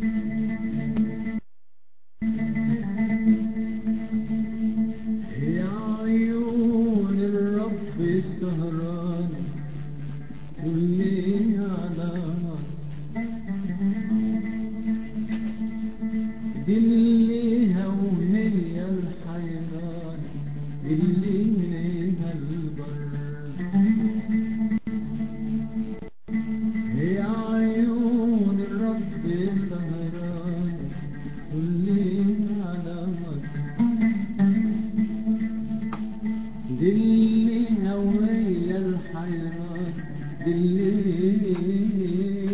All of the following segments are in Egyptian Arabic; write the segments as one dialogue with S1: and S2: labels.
S1: يا عيون الرب السهران كلي علامة دليها وهي الحيران اللي منها البر يا عيون الرب السهران كلي علامة دلينا وهي الحيران دلينا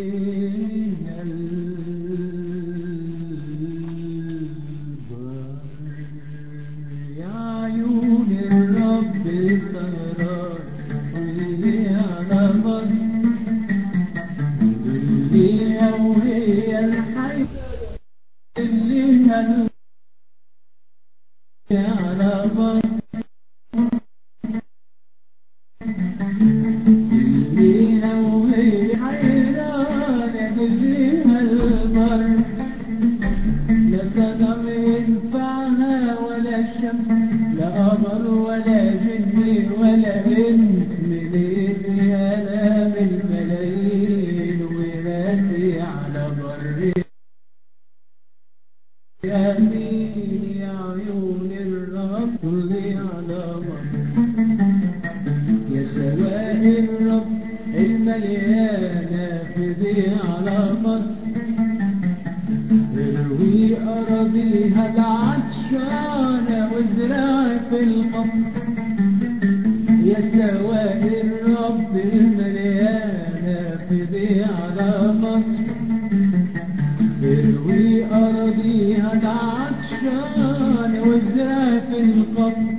S1: البر يا عيون الرب سهران واللي على مصر دلينا وهي الحيران دلينا على مصر دليها وهي حيرانة دليها البر لا صنم ينفعها ولا شمس لا قمر ولا جن ولا انس منين يا لا من ملايين وراسي على بر امين يا عيون الرب اللي على مصر يا سواء الرب المليانة في ذي على مصر اروي أراضيها العطشانة وازرع في القمر يا سواء الرب المليانة في ذي على مصر اروي أراضيها العطشانة وازرع في القمر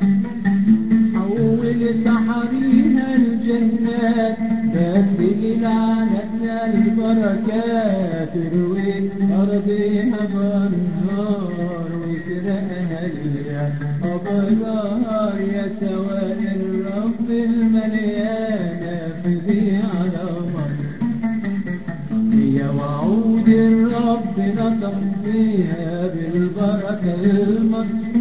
S1: حول سحريها الجنات بدل لعنتنا البركات تروي أرضها بنهار وسرقها اليا أبرار يا سواء الرب المليانة في ذي على مصر يا وعود الرب نطق فيها بالبركة المصر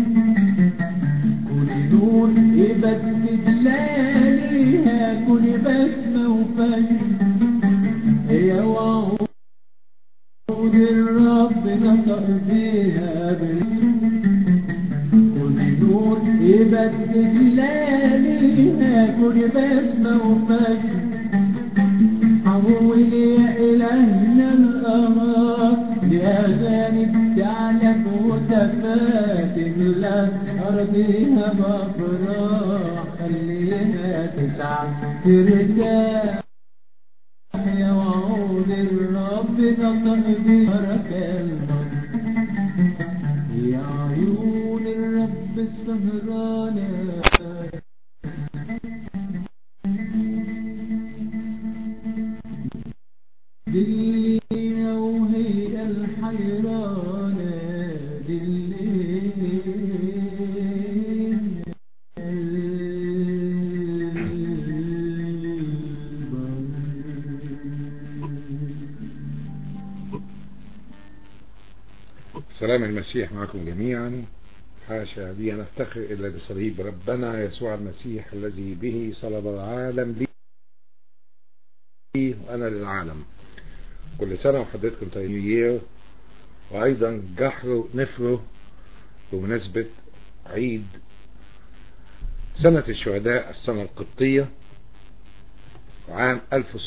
S1: كل نور يبدد لياليها كل بسمة وفجر يا وعود الرب نطق فيها كل نور يبدد لياليها كل بسمة وفجر حول يا إلهنا الأمر بأغاني تعلم وتفاتن لك أرضيها بأفراح خليها تسعى ترتاح يا وعود الرب نطق ببركة المصر يا عيون الرب السهرانة دلينا وهي الحيرانة دلينا
S2: سلام المسيح معكم جميعا حاشا بي أن أفتخر إلا بصليب ربنا يسوع المسيح الذي به صلب العالم لي وأنا للعالم كل سنة وحضرتكم طيبين وأيضا جحر نفره بمناسبة عيد سنة الشهداء السنة القبطية عام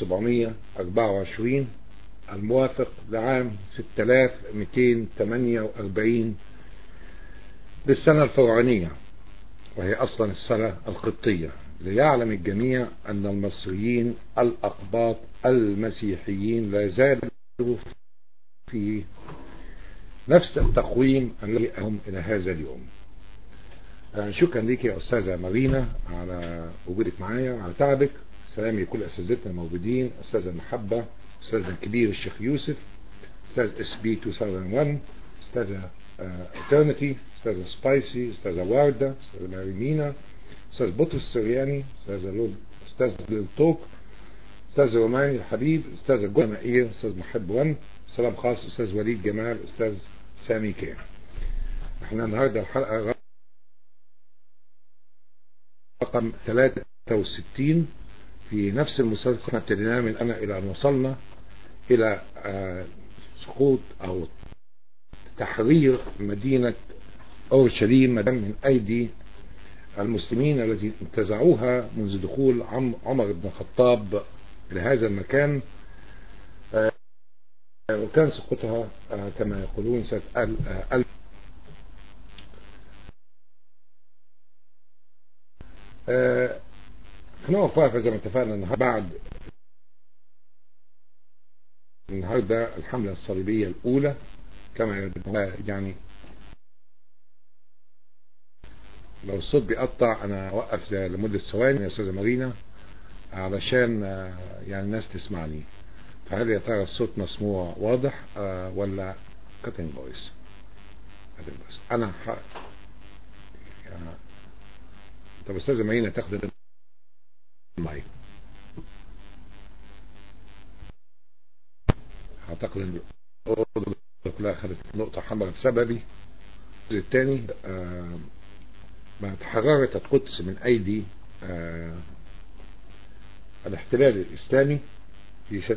S2: 1724 الموافق لعام 6248 للسنة الفرعونية وهي أصلا السنة القبطية ليعلم الجميع أن المصريين الأقباط المسيحيين لا زالوا في نفس التقويم الذي هم إلى هذا اليوم شكرا لك يا أستاذة مارينا على وجودك معايا وعلى تعبك سلامي لكل أساتذتنا الموجودين أستاذة المحبة أستاذ الكبير الشيخ يوسف أستاذ اس بي 2001 أستاذة اترنتي أستاذة سبايسي أستاذة واردة أستاذة ماريمينا أستاذ بطرس السرياني أستاذة لود أستاذ للطوق أستاذ روماني الحبيب أستاذ جونا مائير أستاذ محب ون سلام خاص أستاذ وليد جمال أستاذ سامي كير احنا النهاردة الحلقة رقم 63 في نفس المسلسل احنا ابتديناه من أنا إلى أن وصلنا إلى آه سقوط أو تحرير مدينة أورشليم من أيدي المسلمين الذين انتزعوها منذ دخول عمر بن الخطاب إلى هذا المكان وكان سقوطها كما يقولون سنة ألف هنقف واقفة زي ما اتفقنا النهارده بعد النهارده الحملة الصليبية الأولى كما يعني لو الصوت بيقطع انا اوقف لمدة ثواني يا استاذة مارينا علشان يعني الناس تسمعني فهل يا ترى الصوت مسموع واضح ولا كاتنج فويس انا ح... يعني... طب استاذة مارينا تاخد المايك اعتقد ان كلها خدت نقطة حمراء بسببي الثاني آه ما تحررت القدس من أيدي آه الاحتلال الإسلامي في سنة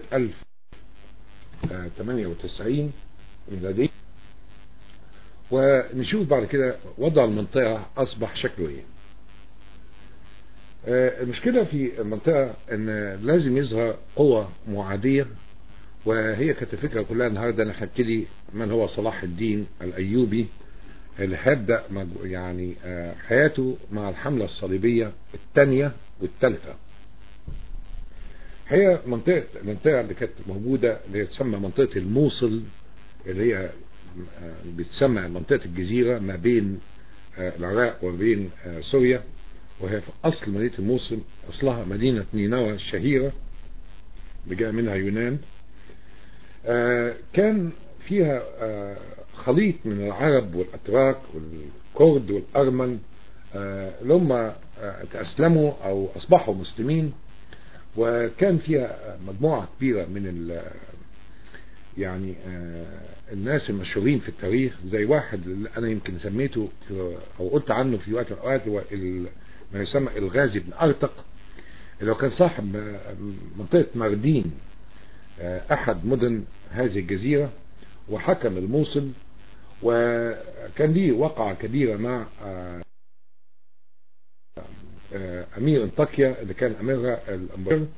S2: 1098 ميلادي ونشوف بعد كده وضع المنطقة أصبح شكله إيه آه المشكلة في المنطقة أن لازم يظهر قوة معادية وهي كانت الفكرة كلها النهاردة أنا هبتدي من هو صلاح الدين الأيوبي اللي هيبدأ يعني حياته مع الحملة الصليبية الثانية والثالثة هي منطقة المنطقة اللي كانت موجودة اللي تسمى منطقة الموصل اللي هي بتسمى منطقة الجزيرة ما بين العراق وبين سوريا وهي في أصل مدينة الموصل أصلها مدينة نينوى الشهيرة اللي جاء منها يونان كان فيها خليط من العرب والأتراك والكرد والأرمن اللي هم تأسلموا أو أصبحوا مسلمين وكان فيها مجموعة كبيرة من ال يعني الناس المشهورين في التاريخ زي واحد اللي أنا يمكن سميته أو قلت عنه في وقت من الأوقات هو ما يسمى الغازي بن أرتق اللي هو كان صاحب منطقة ماردين أحد مدن هذه الجزيرة وحكم الموصل وكان ليه وقعة كبيرة مع أمير انطاكيا اللي كان أميرها الأمبراطور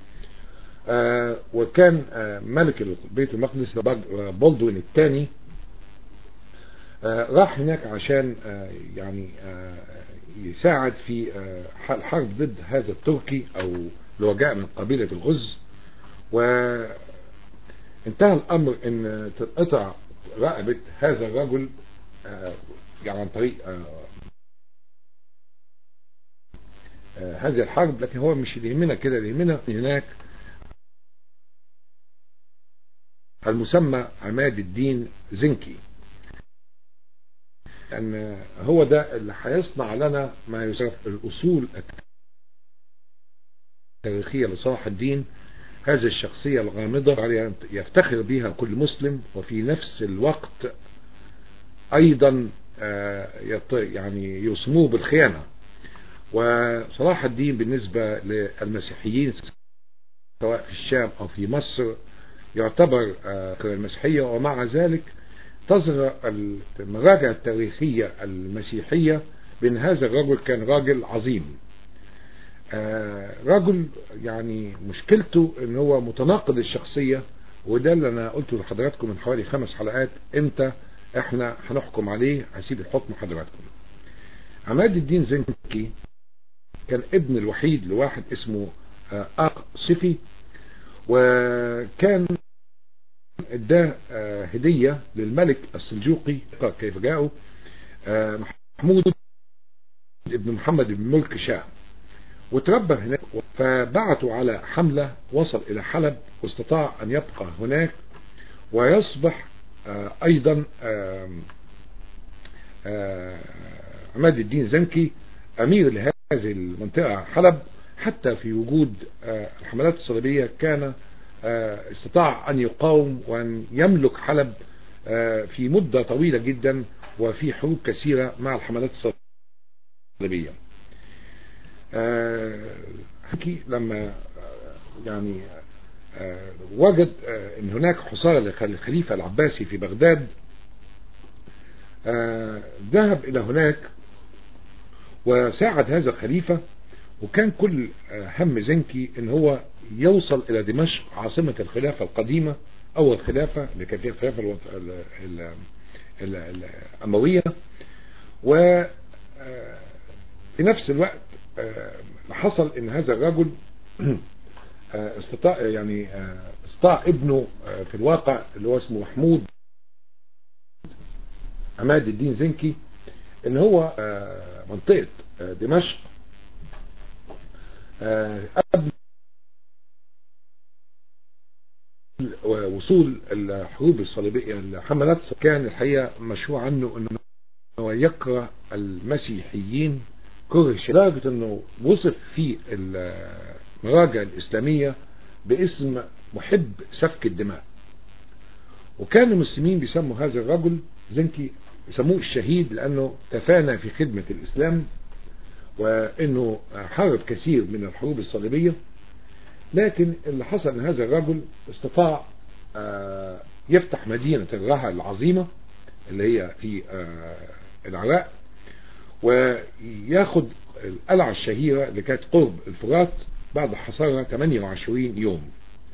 S2: وكان ملك بيت المقدس بولدوين الثاني راح هناك عشان يعني يساعد في الحرب ضد هذا التركي او اللي هو جاء من قبيلة الغز وانتهى الامر ان تتقطع رقبة هذا الرجل يعني عن طريق هذه الحرب لكن هو مش اللي يهمنا كده اللي يهمنا هناك المسمى عماد الدين زنكي لأن هو ده اللي هيصنع لنا ما يسمى الأصول التاريخية لصلاح الدين هذه الشخصية الغامضة يفتخر بها كل مسلم وفي نفس الوقت أيضا يعني يوصموه بالخيانة وصلاح الدين بالنسبة للمسيحيين سواء في الشام أو في مصر يعتبر المسيحية ومع ذلك تظهر المراجع التاريخية المسيحية بأن هذا الرجل كان راجل عظيم رجل يعني مشكلته ان هو متناقض الشخصية وده اللي انا قلته لحضراتكم من حوالي خمس حلقات امتى احنا هنحكم عليه هسيب الحكم حضراتكم عماد الدين زنكي كان ابن الوحيد لواحد اسمه اق صفي وكان اداه هدية للملك السلجوقي كيف جاءوا محمود ابن محمد بن ملك شاه وتربى هناك فبعثوا على حملة وصل الى حلب واستطاع ان يبقى هناك ويصبح ايضا عماد الدين زنكي امير لهذه المنطقة حلب حتى في وجود الحملات الصليبية كان استطاع أن يقاوم وأن يملك حلب في مدة طويلة جدا وفي حروب كثيرة مع الحملات الصليبية حكي لما يعني وجد ان هناك حصار للخليفة العباسي في بغداد ذهب الى هناك وساعد هذا الخليفة وكان كل هم زنكي ان هو يوصل الى دمشق عاصمة الخلافة القديمة اول خلافة اللي كان فيها الخلافة الاموية و في نفس الوقت حصل ان هذا الرجل استطاع يعني استطاع ابنه في الواقع اللي هو اسمه محمود عماد الدين زنكي ان هو منطقة دمشق قبل وصول الحروب الصليبية الحملات كان الحقيقة مشروع عنه انه يكره المسيحيين كره لدرجة انه وصف في المراجع الاسلامية باسم محب سفك الدماء وكان المسلمين بيسموا هذا الرجل زنكي يسموه الشهيد لانه تفانى في خدمة الاسلام وانه حارب كثير من الحروب الصليبية لكن اللي حصل ان هذا الرجل استطاع يفتح مدينة الرها العظيمة اللي هي في العراق وياخد القلعة الشهيرة اللي كانت قرب الفرات بعد حصارها 28 يوم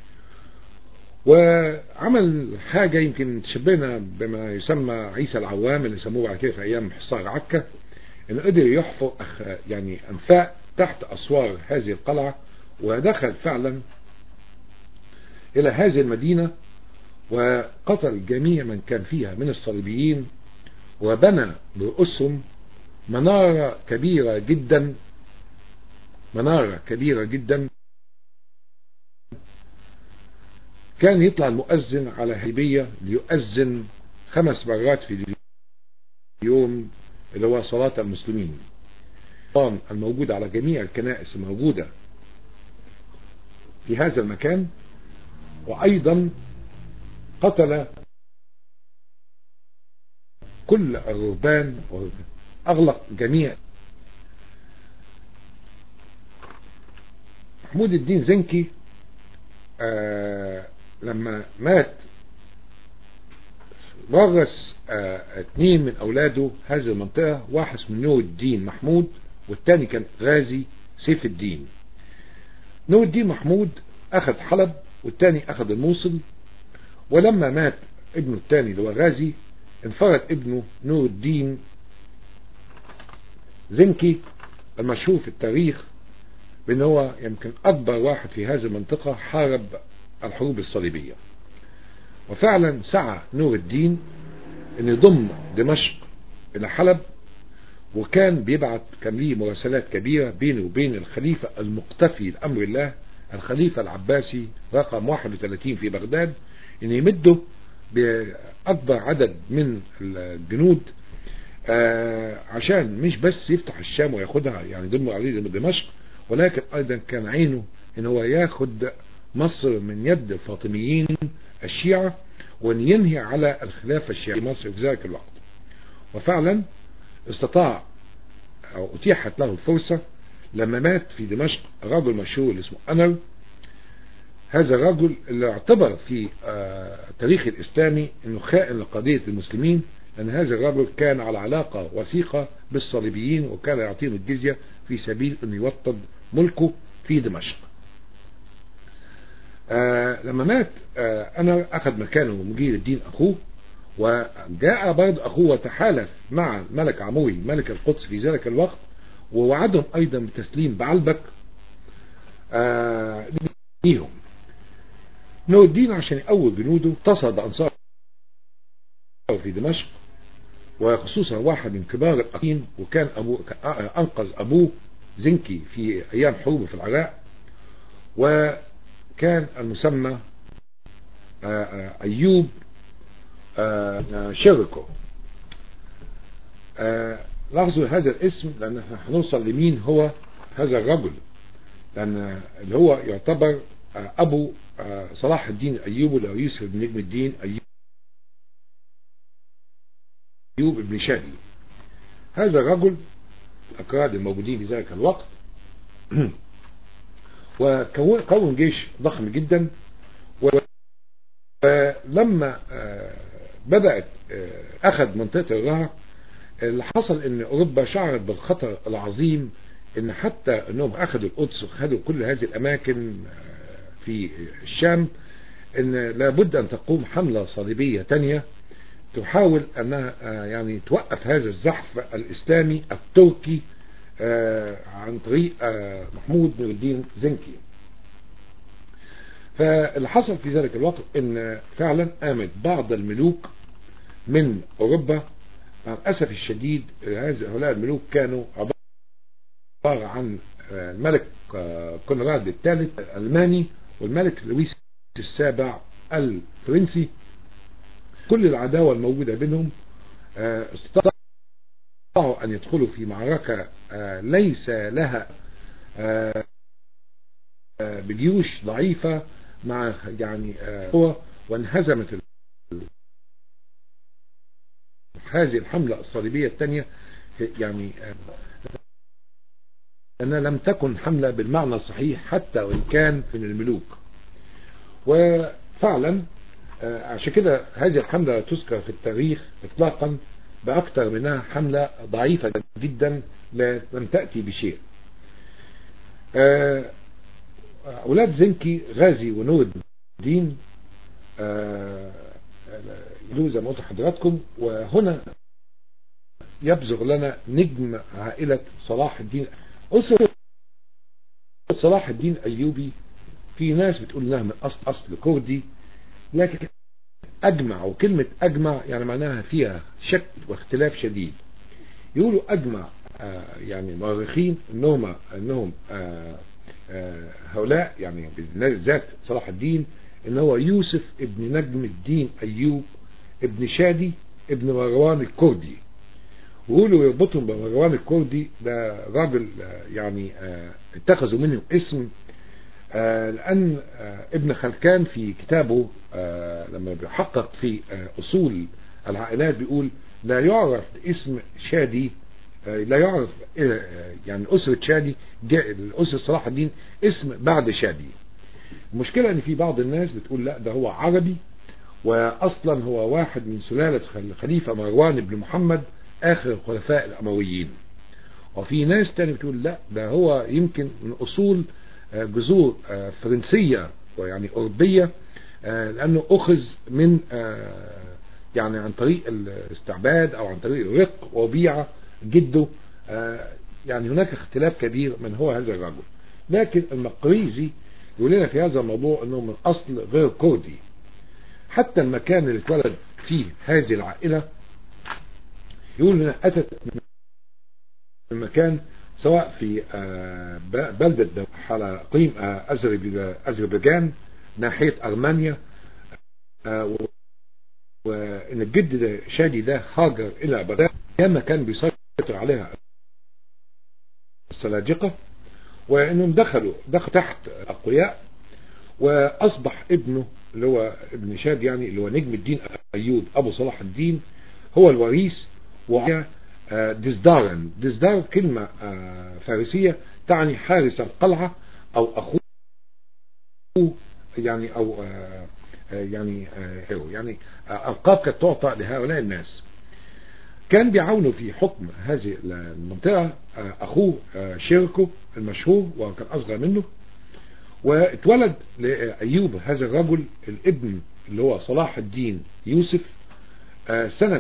S2: وعمل حاجة يمكن تشبهنا بما يسمى عيسى العوام اللي سموه بعد كده في ايام حصار عكا انه قدر يحفر يعني انفاق تحت اسوار هذه القلعة ودخل فعلا الى هذه المدينة وقتل جميع من كان فيها من الصليبيين وبنى برؤوسهم منارة كبيرة جدا منارة كبيرة جدا كان يطلع المؤذن على هيبية ليؤذن خمس مرات في اليوم اللي هو صلاة المسلمين طبعا الموجود على جميع الكنائس الموجودة في هذا المكان وأيضا قتل كل الرهبان أغلق جميع محمود الدين زنكي آه لما مات ورث آه اثنين من أولاده هذه المنطقة واحد اسمه نور الدين محمود والتاني كان غازي سيف الدين نور الدين محمود أخذ حلب والتاني أخذ الموصل ولما مات ابنه التاني اللي هو غازي انفرد ابنه نور الدين زنكي المشهور في التاريخ بان هو يمكن اكبر واحد في هذه المنطقة حارب الحروب الصليبية وفعلا سعى نور الدين ان يضم دمشق الى حلب وكان بيبعت كان ليه مراسلات كبيرة بينه وبين الخليفة المقتفي لأمر الله الخليفة العباسي رقم 31 في بغداد ان يمده بأكبر عدد من الجنود آه عشان مش بس يفتح الشام وياخدها يعني ضمن عليه دمشق ولكن ايضا كان عينه ان هو ياخد مصر من يد الفاطميين الشيعة وان ينهي على الخلافة الشيعية في مصر في ذلك الوقت وفعلا استطاع او اتيحت له الفرصة لما مات في دمشق رجل مشهور اسمه انر هذا الرجل اللي اعتبر في آه التاريخ الاسلامي انه خائن لقضية المسلمين لأن هذا الرجل كان على علاقة وثيقة بالصليبيين وكان يعطيهم الجزية في سبيل أن يوطد ملكه في دمشق آه لما مات آه أنا أخذ مكانه مجير الدين أخوه وجاء برضه أخوه وتحالف مع الملك عموي ملك القدس في ذلك الوقت ووعدهم أيضا بتسليم بعلبك آه ليهم نور الدين عشان يقوي جنوده اتصل بأنصار في دمشق وخصوصا واحد من كبار الأقين وكان أبو أنقذ أبوه زنكي في أيام حروبه في العراق وكان المسمى أيوب شيركو لاحظوا هذا الاسم لأن هنوصل لمين هو هذا الرجل لأن اللي هو يعتبر أبو صلاح الدين أيوب ولا يوسف بن نجم الدين أيوب بن شادي هذا الرجل الأكراد الموجودين في ذلك الوقت وكون جيش ضخم جدا ولما بدأت أخذ منطقة الرها اللي حصل ان اوروبا شعرت بالخطر العظيم ان حتى انهم اخذوا القدس وخدوا كل هذه الاماكن في الشام ان لابد ان تقوم حملة صليبية تانية تحاول انها يعني توقف هذا الزحف الاسلامي التركي عن طريق محمود نور الدين زنكي فاللي حصل في ذلك الوقت ان فعلا قامت بعض الملوك من اوروبا للأسف الشديد هؤلاء الملوك كانوا عبارة عن الملك كونراد الثالث الألماني والملك لويس السابع الفرنسي كل العداوة الموجودة بينهم استطاعوا أن يدخلوا في معركة ليس لها بجيوش ضعيفة مع يعني قوة وانهزمت هذه الحملة الصليبية الثانية يعني أنها لم تكن حملة بالمعنى الصحيح حتى وإن كان من الملوك وفعلا عشان كده هذه الحملة تذكر في التاريخ اطلاقا بأكثر منها حملة ضعيفة جدا لم تأتي بشيء أولاد زنكي غازي ونور الدين له زي ما قلت حضراتكم وهنا يبزغ لنا نجم عائلة صلاح الدين أسرة صلاح الدين أيوبي في ناس بتقول انها من أصل أصل كردي لكن أجمع وكلمة أجمع يعني معناها فيها شك واختلاف شديد يقولوا أجمع آه يعني مؤرخين انهم انهم آه آه هؤلاء يعني بالذات صلاح الدين ان هو يوسف ابن نجم الدين ايوب ابن شادي ابن مروان الكردي ويقولوا يربطهم بمروان الكردي ده راجل يعني اتخذوا منه اسم لان ابن خلكان في كتابه لما بيحقق في اصول العائلات بيقول لا يعرف اسم شادي لا يعرف يعني أسرة شادي أسرة صلاح الدين اسم بعد شادي المشكلة ان في بعض الناس بتقول لا ده هو عربي واصلا هو واحد من سلالة الخليفة مروان بن محمد اخر الخلفاء الامويين وفي ناس تاني بتقول لا ده هو يمكن من اصول جذور فرنسية ويعني اوروبية لانه اخذ من يعني عن طريق الاستعباد او عن طريق الرق وبيع جده يعني هناك اختلاف كبير من هو هذا الرجل لكن المقريزي يقول لنا في هذا الموضوع انه من اصل غير كردي حتى المكان اللي اتولد فيه هذه العائلة يقول لنا اتت من مكان سواء في بلدة على قيم أذربيجان ناحية أرمانيا وإن الجد ده شادي ده هاجر إلى بغداد ياما كان بيسيطر عليها السلاجقة وإنهم دخلوا دخل تحت أقوياء وأصبح ابنه اللي هو ابن شاد يعني اللي هو نجم الدين أيوب أبو صلاح الدين هو الوريث وعلى ديزدارن ديزدار كلمة فارسية تعني حارس القلعة أو أخوه يعني أو يعني يعني ألقاب كانت تعطى لهؤلاء الناس كان بيعاونوا في حكم هذه المنطقة أخوه شيركو المشهور وكان أصغر منه واتولد لأيوب هذا الرجل الابن اللي هو صلاح الدين يوسف سنة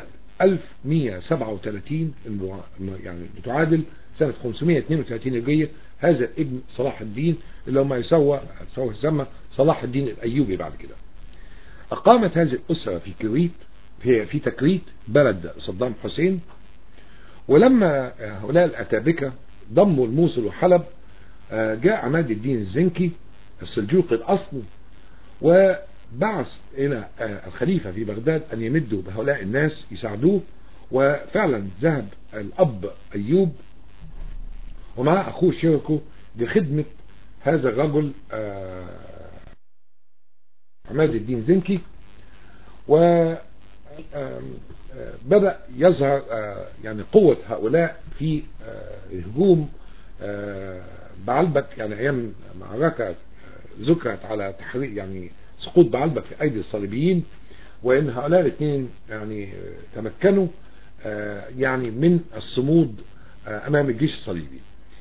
S2: 1137 يعني بتعادل سنة 532 هجرية هذا الابن صلاح الدين اللي هم يسوى يسمى صلاح الدين الأيوبي بعد كده أقامت هذه الأسرة في كريت في, في تكريت بلد صدام حسين ولما هؤلاء الأتابكة ضموا الموصل وحلب جاء عماد الدين الزنكي السلجوقي الأصل وبعث إلى الخليفة في بغداد أن يمدوا بهؤلاء الناس يساعدوه وفعلا ذهب الأب أيوب ومع أخوه شيركو لخدمة هذا الرجل عماد الدين زنكي و بدأ يظهر يعني قوة هؤلاء في هجوم بعلبك يعني أيام معركة ذكرت على تحريق يعني سقوط بعلبك في أيدي الصليبيين وإن هؤلاء الاثنين يعني تمكنوا يعني من الصمود أمام الجيش الصليبي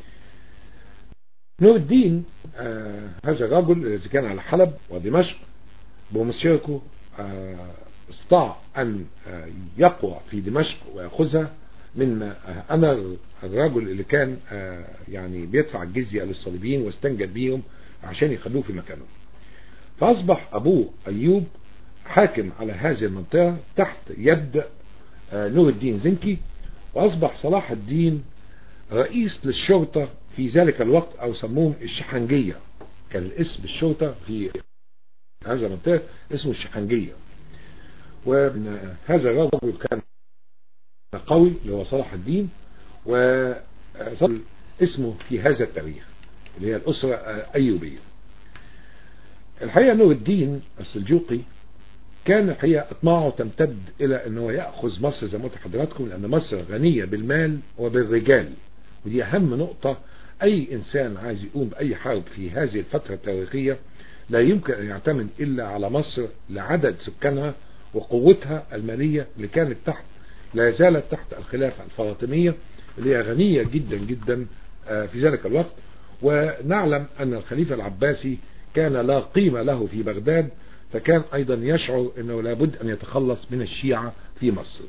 S2: نور الدين هذا الرجل الذي كان على حلب ودمشق بمشاركه استطاع أن يقوى في دمشق ويأخذها من أنا الرجل اللي كان يعني بيدفع الجزية للصليبيين واستنجد بيهم عشان يخلوه في مكانه فأصبح أبوه أيوب حاكم على هذه المنطقة تحت يد نور الدين زنكي وأصبح صلاح الدين رئيس للشرطة في ذلك الوقت أو سموهم الشحنجية كان الاسم الشرطة في هذا المنطقة اسمه الشحنجية وهذا الرجل كان قوي اللي هو صلاح الدين وصل اسمه في هذا التاريخ اللي هي الأسرة أيوبية الحقيقة نور الدين السلجوقي كان الحقيقة اطماعه تمتد إلى أنه يأخذ مصر زي ما قلت لحضراتكم لأن مصر غنية بالمال وبالرجال ودي أهم نقطة أي إنسان عايز يقوم بأي حرب في هذه الفترة التاريخية لا يمكن أن يعتمد إلا على مصر لعدد سكانها وقوتها المالية اللي كانت تحت لا زالت تحت الخلافة الفاطمية اللي هي غنية جدا جدا في ذلك الوقت ونعلم أن الخليفة العباسي كان لا قيمة له في بغداد فكان أيضا يشعر أنه لابد أن يتخلص من الشيعة في مصر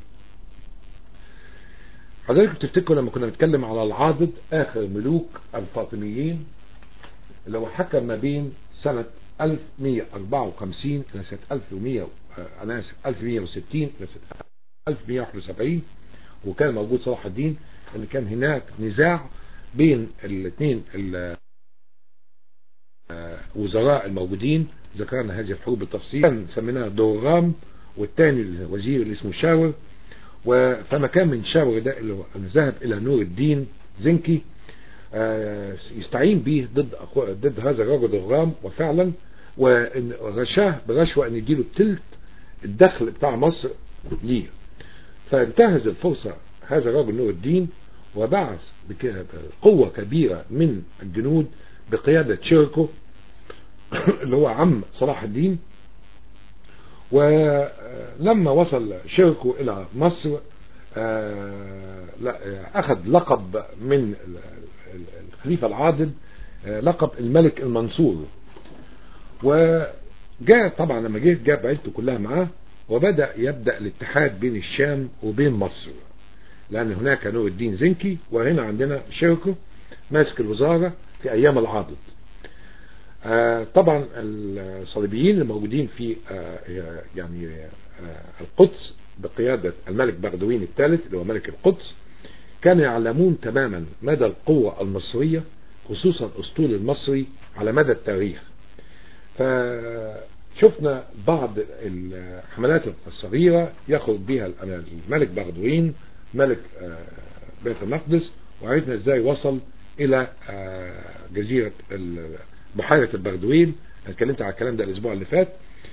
S2: حضرتك تفتكروا لما كنا نتكلم على العاضد آخر ملوك الفاطميين اللي هو حكم ما بين سنة 1154 إلى سنة 1100 أنا آسف 1160 إلى سنة 1171 وكان موجود صلاح الدين ان كان هناك نزاع بين الاثنين وزراء الموجودين ذكرنا هذه الحروب بالتفصيل كان سميناها دورام والثاني الوزير اللي اسمه شاور فما كان من شاور ده اللي ذهب الى نور الدين زنكي يستعين به ضد ضد هذا الرجل دورام وفعلا ورشاه برشوه ان يديله تلت الدخل بتاع مصر ليه فانتهز الفرصة هذا الرجل نور الدين وبعث بقوة كبيرة من الجنود بقيادة شيركو اللي هو عم صلاح الدين ولما وصل شيركو إلى مصر أخذ لقب من الخليفة العاضد لقب الملك المنصور وجاء طبعا لما جه جاب عيلته كلها معاه وبدأ يبدأ الاتحاد بين الشام وبين مصر لأن هناك نور الدين زنكي وهنا عندنا شيركو ماسك الوزارة في أيام العاضد آه طبعا الصليبيين الموجودين في آه يعني آه القدس بقيادة الملك بغدوين الثالث اللي هو ملك القدس كانوا يعلمون تماما مدى القوة المصرية خصوصا الأسطول المصري على مدى التاريخ فشفنا بعض الحملات الصغيرة يخرج بها الملك بغدوين ملك بيت المقدس وعرفنا ازاي وصل الى جزيرة بحيرة البغدوين اتكلمت على الكلام ده الاسبوع اللي فات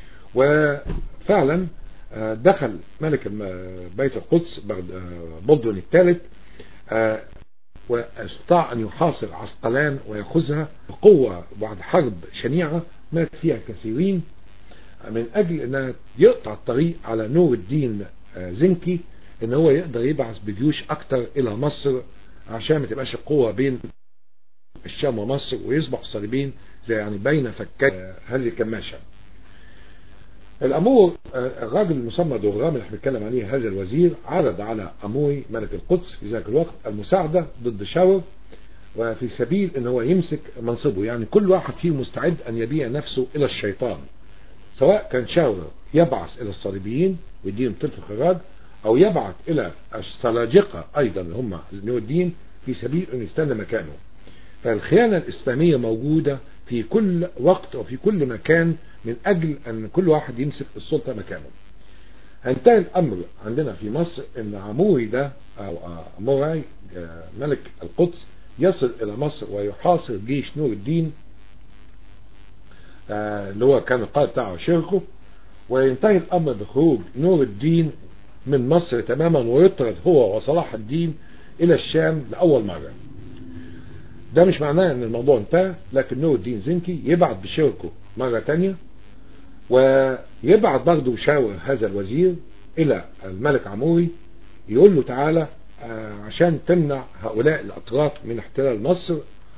S2: وفعلا دخل ملك بيت القدس بلدون الثالث واستطاع ان يحاصر عسقلان ويأخذها بقوة بعد حرب شنيعة مات فيها كثيرين من اجل انها يقطع الطريق على نور الدين زنكي ان هو يقدر يبعث بجيوش اكتر الى مصر عشان ما تبقاش القوة بين الشام ومصر ويصبح الصليبين زي يعني بين فكات هذه الكماشة الامور الراجل المسمى دورام اللي احنا بنتكلم عليه هذا الوزير عرض على اموي ملك القدس في ذاك الوقت المساعدة ضد شاور وفي سبيل ان هو يمسك منصبه يعني كل واحد فيهم مستعد ان يبيع نفسه الى الشيطان سواء كان شاور يبعث الى الصليبيين ويديهم تلك الخراج او يبعث الى السلاجقة ايضا اللي هم نور الدين في سبيل ان يستنى مكانه فالخيانة الاسلامية موجودة في كل وقت وفي كل مكان من اجل ان كل واحد يمسك السلطة مكانه هينتهي الامر عندنا في مصر ان عموري ده او عموري ملك القدس يصل الى مصر ويحاصر جيش نور الدين آه، اللي هو كان القائد بتاعه شركه وينتهي الأمر بخروج نور الدين من مصر تماما ويطرد هو وصلاح الدين إلى الشام لأول مرة ده مش معناه ان الموضوع انتهى لكن نور الدين زنكي يبعت بشركه مرة تانية ويبعت برضه شاور هذا الوزير الى الملك عموري يقول له تعالى آه، عشان تمنع هؤلاء الاتراك من احتلال مصر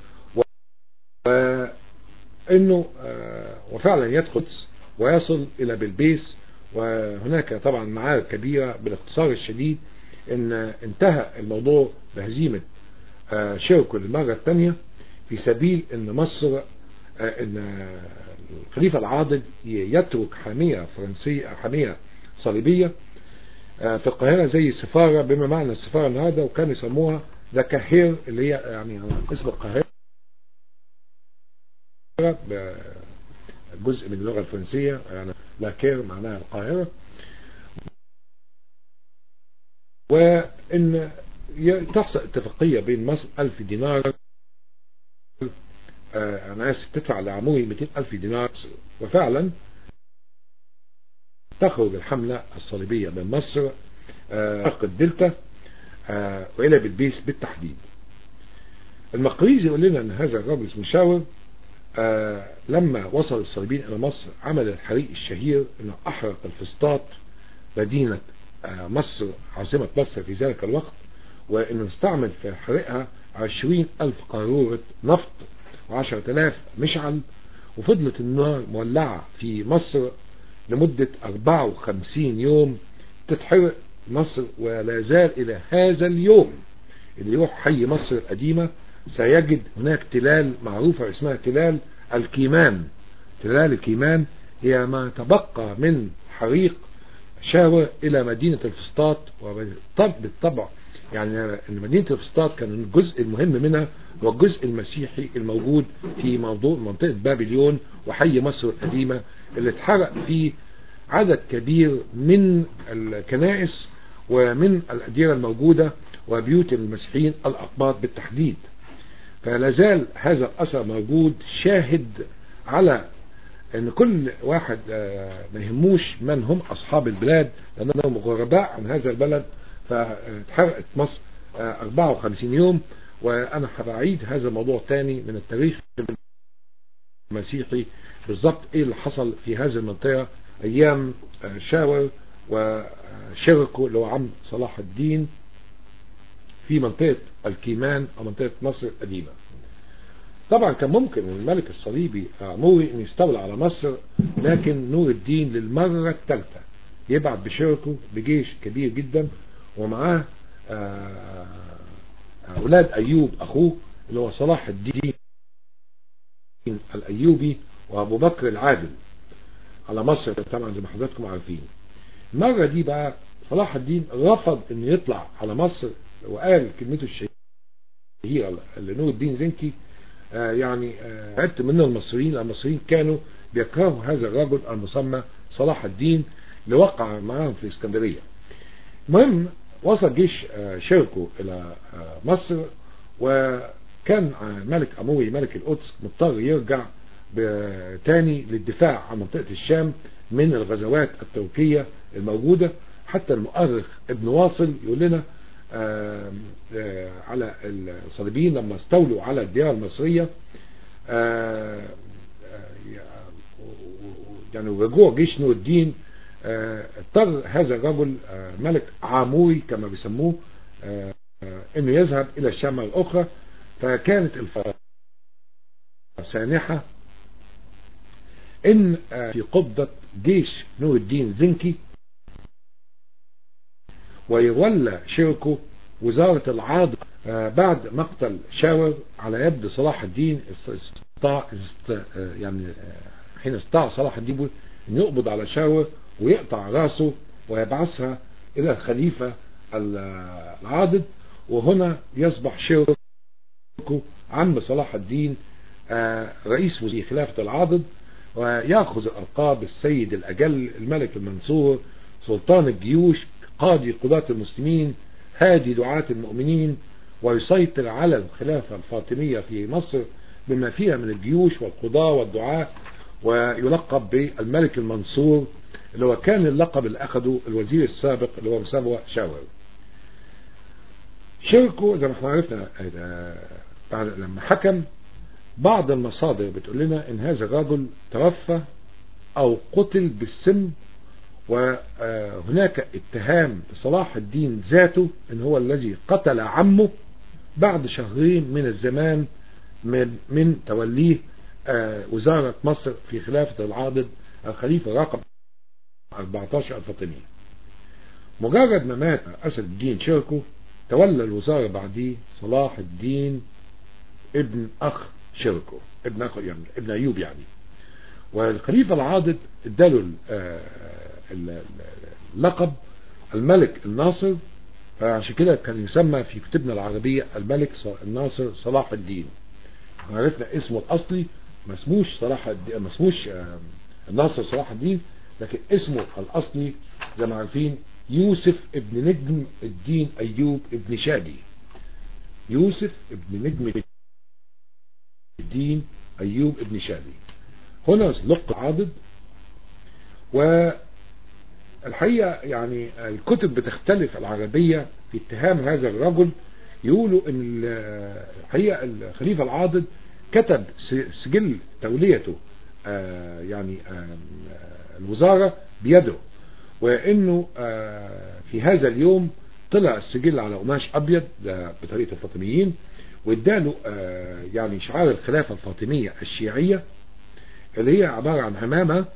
S2: وانه آه، وفعلا يدخل ويصل الى بلبيس وهناك طبعا معارك كبيرة بالاختصار الشديد ان انتهى الموضوع بهزيمة آه، شركه للمرة الثانية في سبيل ان مصر آه، ان الخليفة العاضد يترك حامية فرنسية حامية صليبية آه، في القاهرة زي السفارة بما معنى السفارة النهاردة وكانوا يسموها ذا كاهير اللي هي يعني اسم القاهرة جزء من اللغة الفرنسية يعني لاكير معناها القاهرة وان تحصل اتفاقية بين مصر ألف دينار آه، أنا آسف تدفع لعموري 200 ألف دينار وفعلا تخرج الحملة الصليبية من مصر شرق الدلتا آه، وإلى بلبيس بالتحديد المقريزي يقول لنا أن هذا الرجل اسمه شاور آه، لما وصل الصليبيين إلى مصر عمل الحريق الشهير أنه أحرق الفسطاط مدينة مصر عاصمة مصر في ذلك الوقت وانه استعمل في حرقها عشرين الف قارورة نفط وعشرة الاف مشعل وفضلت النار مولعة في مصر لمدة 54 يوم تتحرق مصر ولا زال الى هذا اليوم اللي يروح حي مصر القديمة سيجد هناك تلال معروفة اسمها تلال الكيمان تلال الكيمان هي ما تبقى من حريق شاور الى مدينة الفسطاط وبالطبع يعني ان مدينة الفسطاط كان الجزء المهم منها هو الجزء المسيحي الموجود في موضوع منطقة بابليون وحي مصر القديمة اللي اتحرق فيه عدد كبير من الكنائس ومن الأديرة الموجودة وبيوت المسيحيين الأقباط بالتحديد فلا زال هذا الأثر موجود شاهد على ان كل واحد ما يهموش من هم اصحاب البلاد لانهم غرباء عن هذا البلد فاتحرقت مصر 54 يوم وانا هبعيد هذا الموضوع تاني من التاريخ المسيحي بالضبط ايه اللي حصل في هذه المنطقة ايام شاور وشركه اللي هو عم صلاح الدين في منطقة الكيمان او منطقة مصر القديمة طبعا كان ممكن الملك الصليبي عموري ان يستولى على مصر لكن نور الدين للمرة الثالثة يبعت بشركه بجيش كبير جدا ومعاه اولاد ايوب اخوه اللي هو صلاح الدين الايوبي وابو بكر العادل على مصر طبعا زي ما حضراتكم عارفين المرة دي بقى صلاح الدين رفض انه يطلع على مصر وقال كلمته الشهيرة لنور الدين زنكي آه يعني عدت آه من المصريين المصريين كانوا بيكرهوا هذا الرجل المسمى صلاح الدين اللي وقع معاهم في اسكندرية المهم وصل جيش آه شركه الى مصر وكان ملك اموي ملك القدس مضطر يرجع تاني للدفاع عن منطقة الشام من الغزوات التركية الموجودة حتى المؤرخ ابن واصل يقول لنا آآ آآ على الصليبيين لما استولوا على الديار المصرية يعني رجوع جيش نور الدين اضطر هذا الرجل ملك عاموري كما بيسموه انه يذهب الى الشام الاخرى فكانت السانحة ان في قبضة جيش نور الدين زنكي ويولى شركه وزارة العاض بعد مقتل شاور على يد صلاح الدين استطاع يعني حين استطاع صلاح الدين ان يقبض على شاور ويقطع راسه ويبعثها الى الخليفة العاضد وهنا يصبح شركه عم صلاح الدين رئيس وزير خلافة العاضد ويأخذ الألقاب السيد الأجل الملك المنصور سلطان الجيوش قاضي قضاة المسلمين هادي دعاة المؤمنين ويسيطر على الخلافة الفاطمية في مصر بما فيها من الجيوش والقضاة والدعاة ويلقب بالملك المنصور اللي هو كان اللقب اللي أخده الوزير السابق اللي هو مسابوة شاور شركه زي ما احنا عرفنا بعد لما حكم بعض المصادر بتقول لنا ان هذا الرجل توفى او قتل بالسم وهناك اتهام صلاح الدين ذاته ان هو الذي قتل عمه بعد شهرين من الزمان من, من توليه وزارة مصر في خلافة العاضد الخليفة رقم 14 الفاطمي مجرد ما مات أسد الدين شركه تولى الوزارة بعديه صلاح الدين ابن أخ شركه ابن أخ يعني ابن أيوب يعني والخليفة العاضد اداله اللقب الملك الناصر فعشان كده كان يسمى في كتبنا العربية الملك الناصر صلاح الدين عرفنا اسمه الأصلي ما اسموش صلاح الدين ما اسموش الناصر صلاح الدين لكن اسمه الأصلي زي ما عارفين يوسف ابن نجم الدين أيوب ابن شادي يوسف ابن نجم الدين أيوب ابن شادي هنا لقب عاضد والحقيقة يعني الكتب بتختلف العربية في اتهام هذا الرجل يقولوا ان الحقيقة الخليفة العاضد كتب سجل توليته يعني الوزارة بيده وانه في هذا اليوم طلع السجل على قماش ابيض بطريقة الفاطميين واداله يعني شعار الخلافة الفاطمية الشيعية اللي هي عبارة عن عمامة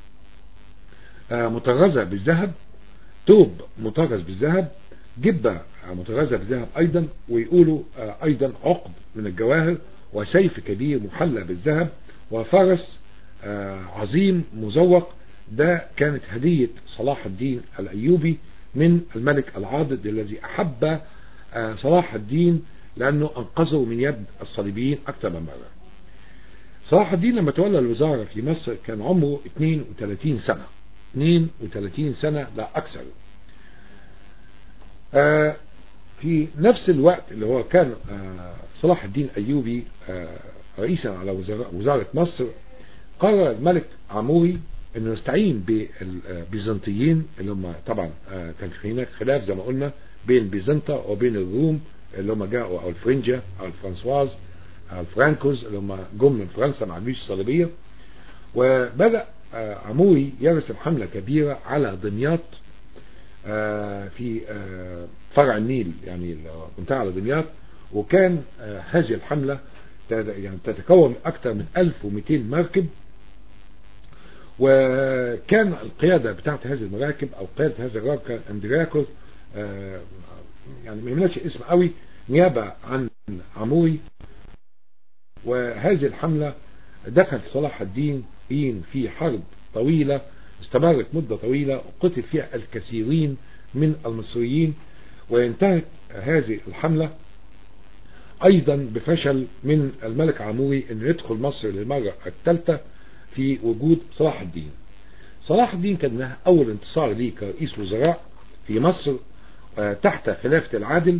S2: مطرزة بالذهب توب مطرز بالذهب جبة مطرزة بالذهب ايضا ويقولوا ايضا عقد من الجواهر وسيف كبير محلى بالذهب وفرس عظيم مزوق ده كانت هدية صلاح الدين الأيوبي من الملك العاضد الذي أحب صلاح الدين لأنه أنقذه من يد الصليبيين أكثر من مرة صلاح الدين لما تولى الوزارة في مصر كان عمره 32 سنة 32 سنة لا أكثر في نفس الوقت اللي هو كان صلاح الدين أيوبي رئيسا على وزارة مصر قرر الملك عموري انه يستعين بالبيزنطيين اللي هم طبعا كان في هناك خلاف زي ما قلنا بين بيزنطة وبين الروم اللي هم جاءوا او الفرنجة او الفرنسواز او الفرانكوز اللي هم جم من فرنسا مع الجيوش الصليبية وبدأ عموري يرسم حملة كبيرة على دمياط في فرع النيل يعني منتهى على دمياط وكان هذه الحملة يعني تتكون أكثر من 1200 مركب وكان القيادة بتاعت هذه المراكب أو قيادة هذا الراجل كان أندرياكوس يعني ما يمناش اسم قوي نيابة عن عموري وهذه الحملة دخل صلاح الدين في حرب طويلة استمرت مدة طويلة وقتل فيها الكثيرين من المصريين وانتهت هذه الحملة ايضا بفشل من الملك عموري انه يدخل مصر للمرة الثالثة في وجود صلاح الدين صلاح الدين كان اول انتصار ليه كرئيس وزراء في مصر تحت خلافة العادل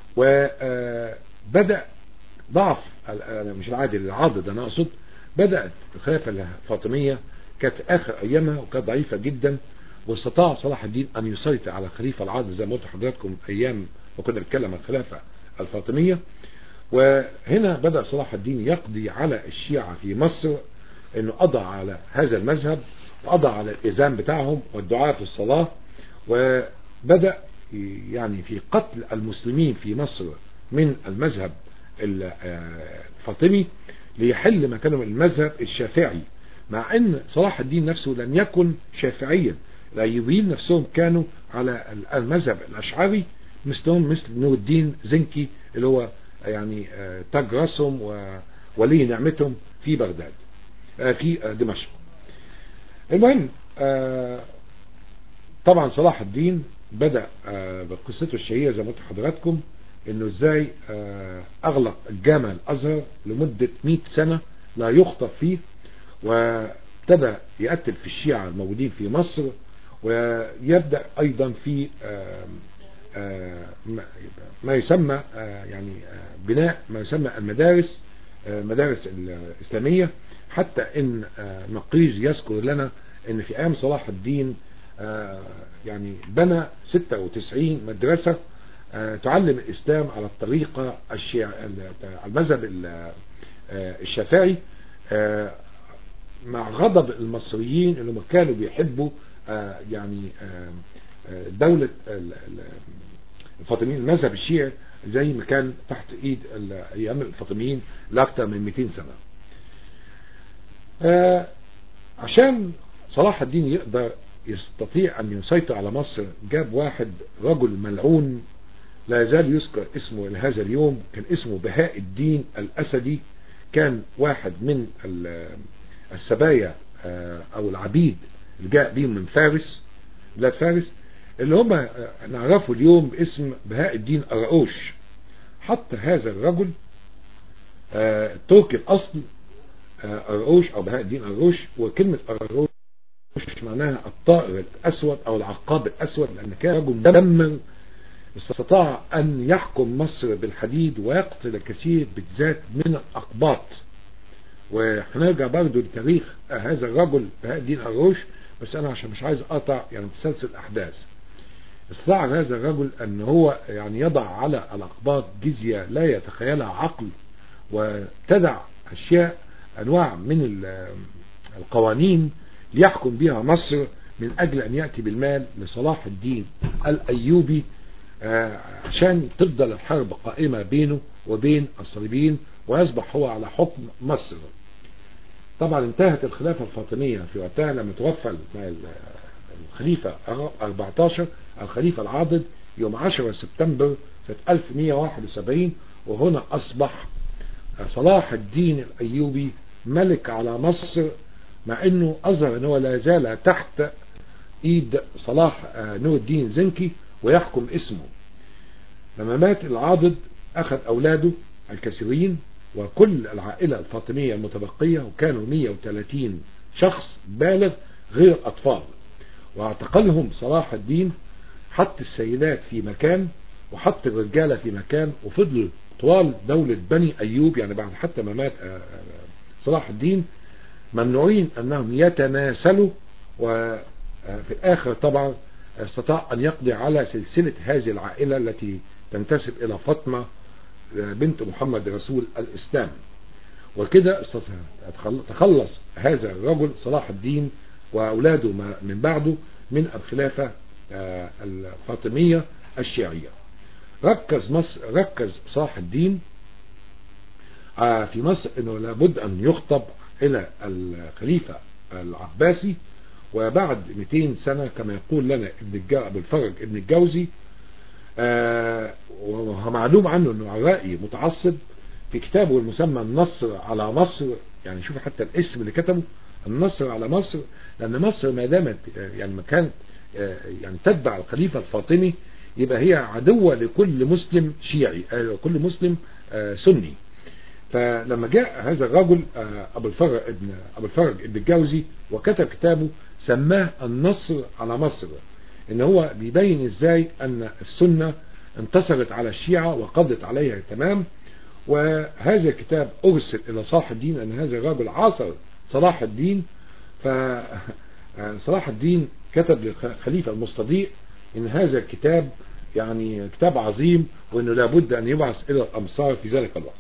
S2: وبدأ ضعف مش العادل العاضد انا اقصد بدأت الخلافة الفاطمية كانت اخر ايامها وكانت ضعيفة جدا واستطاع صلاح الدين ان يسيطر على الخليفة العاضل زي ما قلت لحضراتكم ايام وكنا بنتكلم عن الخلافة الفاطمية وهنا بدأ صلاح الدين يقضي على الشيعة في مصر انه قضى على هذا المذهب وقضى على الاذان بتاعهم والدعاء في الصلاة وبدأ يعني في قتل المسلمين في مصر من المذهب الفاطمي ليحل مكانهم المذهب الشافعي مع ان صلاح الدين نفسه لم يكن شافعيا الايوبيين نفسهم كانوا على المذهب الاشعري مثلهم مثل نور الدين زنكي اللي هو يعني تاج راسهم وولي نعمتهم في بغداد في دمشق المهم طبعا صلاح الدين بدأ بقصته الشهيرة زي ما قلت لحضراتكم انه ازاي اغلق الجامع الازهر لمدة 100 سنة لا يخطف فيه وابتدى يقتل في الشيعة الموجودين في مصر ويبدأ ايضا في ما يسمى يعني بناء ما يسمى المدارس المدارس الإسلامية حتى إن نقيج يذكر لنا إن في أيام صلاح الدين يعني بنى 96 مدرسة تعلم الإسلام على الطريقة الشيع... المذهب الشافعي مع غضب المصريين اللي كانوا بيحبوا يعني دولة الفاطميين المذهب الشيعي زي ما كان تحت ايد ايام الفاطميين لاكثر من 200 سنة عشان صلاح الدين يقدر يستطيع ان يسيطر على مصر جاب واحد رجل ملعون لا يزال يذكر اسمه لهذا اليوم كان اسمه بهاء الدين الاسدي كان واحد من السبايا او العبيد اللي جاء بيهم من فارس بلاد فارس اللي هم نعرفه اليوم باسم بهاء الدين أرقوش حط هذا الرجل تركي الأصل أرقوش أو بهاء الدين أرقوش وكلمة أرقوش معناها الطائر الأسود أو العقاب الأسود لأن كان رجل مدمر استطاع أن يحكم مصر بالحديد ويقتل الكثير بالذات من الأقباط وهنرجع برضه لتاريخ هذا الرجل بهاء الدين أرقوش بس أنا عشان مش عايز أقطع يعني تسلسل الأحداث استطاع هذا الرجل أن هو يعني يضع على الأقباط جزية لا يتخيلها عقل وتدع أشياء أنواع من القوانين ليحكم بها مصر من أجل أن يأتي بالمال لصلاح الدين الأيوبي عشان تفضل الحرب قائمة بينه وبين الصليبيين ويصبح هو على حكم مصر طبعا انتهت الخلافة الفاطمية في وقتها لما توفى الخليفة 14 الخليفة العاضد يوم 10 سبتمبر سنة 1171 وهنا أصبح صلاح الدين الأيوبي ملك على مصر مع أنه أظهر أنه لا زال تحت إيد صلاح نور الدين زنكي ويحكم اسمه لما مات العاضد أخذ أولاده الكثيرين وكل العائلة الفاطمية المتبقية وكانوا 130 شخص بالغ غير أطفال واعتقلهم صلاح الدين حط السيدات في مكان وحط الرجالة في مكان وفضلوا طوال دولة بني أيوب يعني بعد حتى ما مات صلاح الدين ممنوعين أنهم يتناسلوا وفي الآخر طبعا استطاع أن يقضي على سلسلة هذه العائلة التي تنتسب إلى فاطمة بنت محمد رسول الإسلام وكده تخلص هذا الرجل صلاح الدين وأولاده من بعده من الخلافة الفاطمية الشيعية ركز مصر ركز صلاح الدين في مصر انه لابد ان يخطب الى الخليفة العباسي وبعد 200 سنة كما يقول لنا ابن ابو الفرج ابن الجوزي ومعلوم عنه انه عراقي متعصب في كتابه المسمى النصر على مصر يعني شوف حتى الاسم اللي كتبه النصر على مصر لان مصر ما دامت يعني ما كانت يعني تتبع الخليفة الفاطمي يبقى هي عدوة لكل مسلم شيعي كل مسلم سني فلما جاء هذا الرجل ابو الفرج ابن ابو الفرج ابن الجوزي وكتب كتابه سماه النصر على مصر ان هو بيبين ازاي ان السنة انتصرت على الشيعة وقضت عليها تمام وهذا الكتاب ارسل الى صلاح الدين ان هذا الرجل عاصر صلاح الدين فصلاح الدين كتب للخليفة المستضيء ان هذا الكتاب يعني كتاب عظيم وانه لابد ان يبعث الى الامصار في ذلك الوقت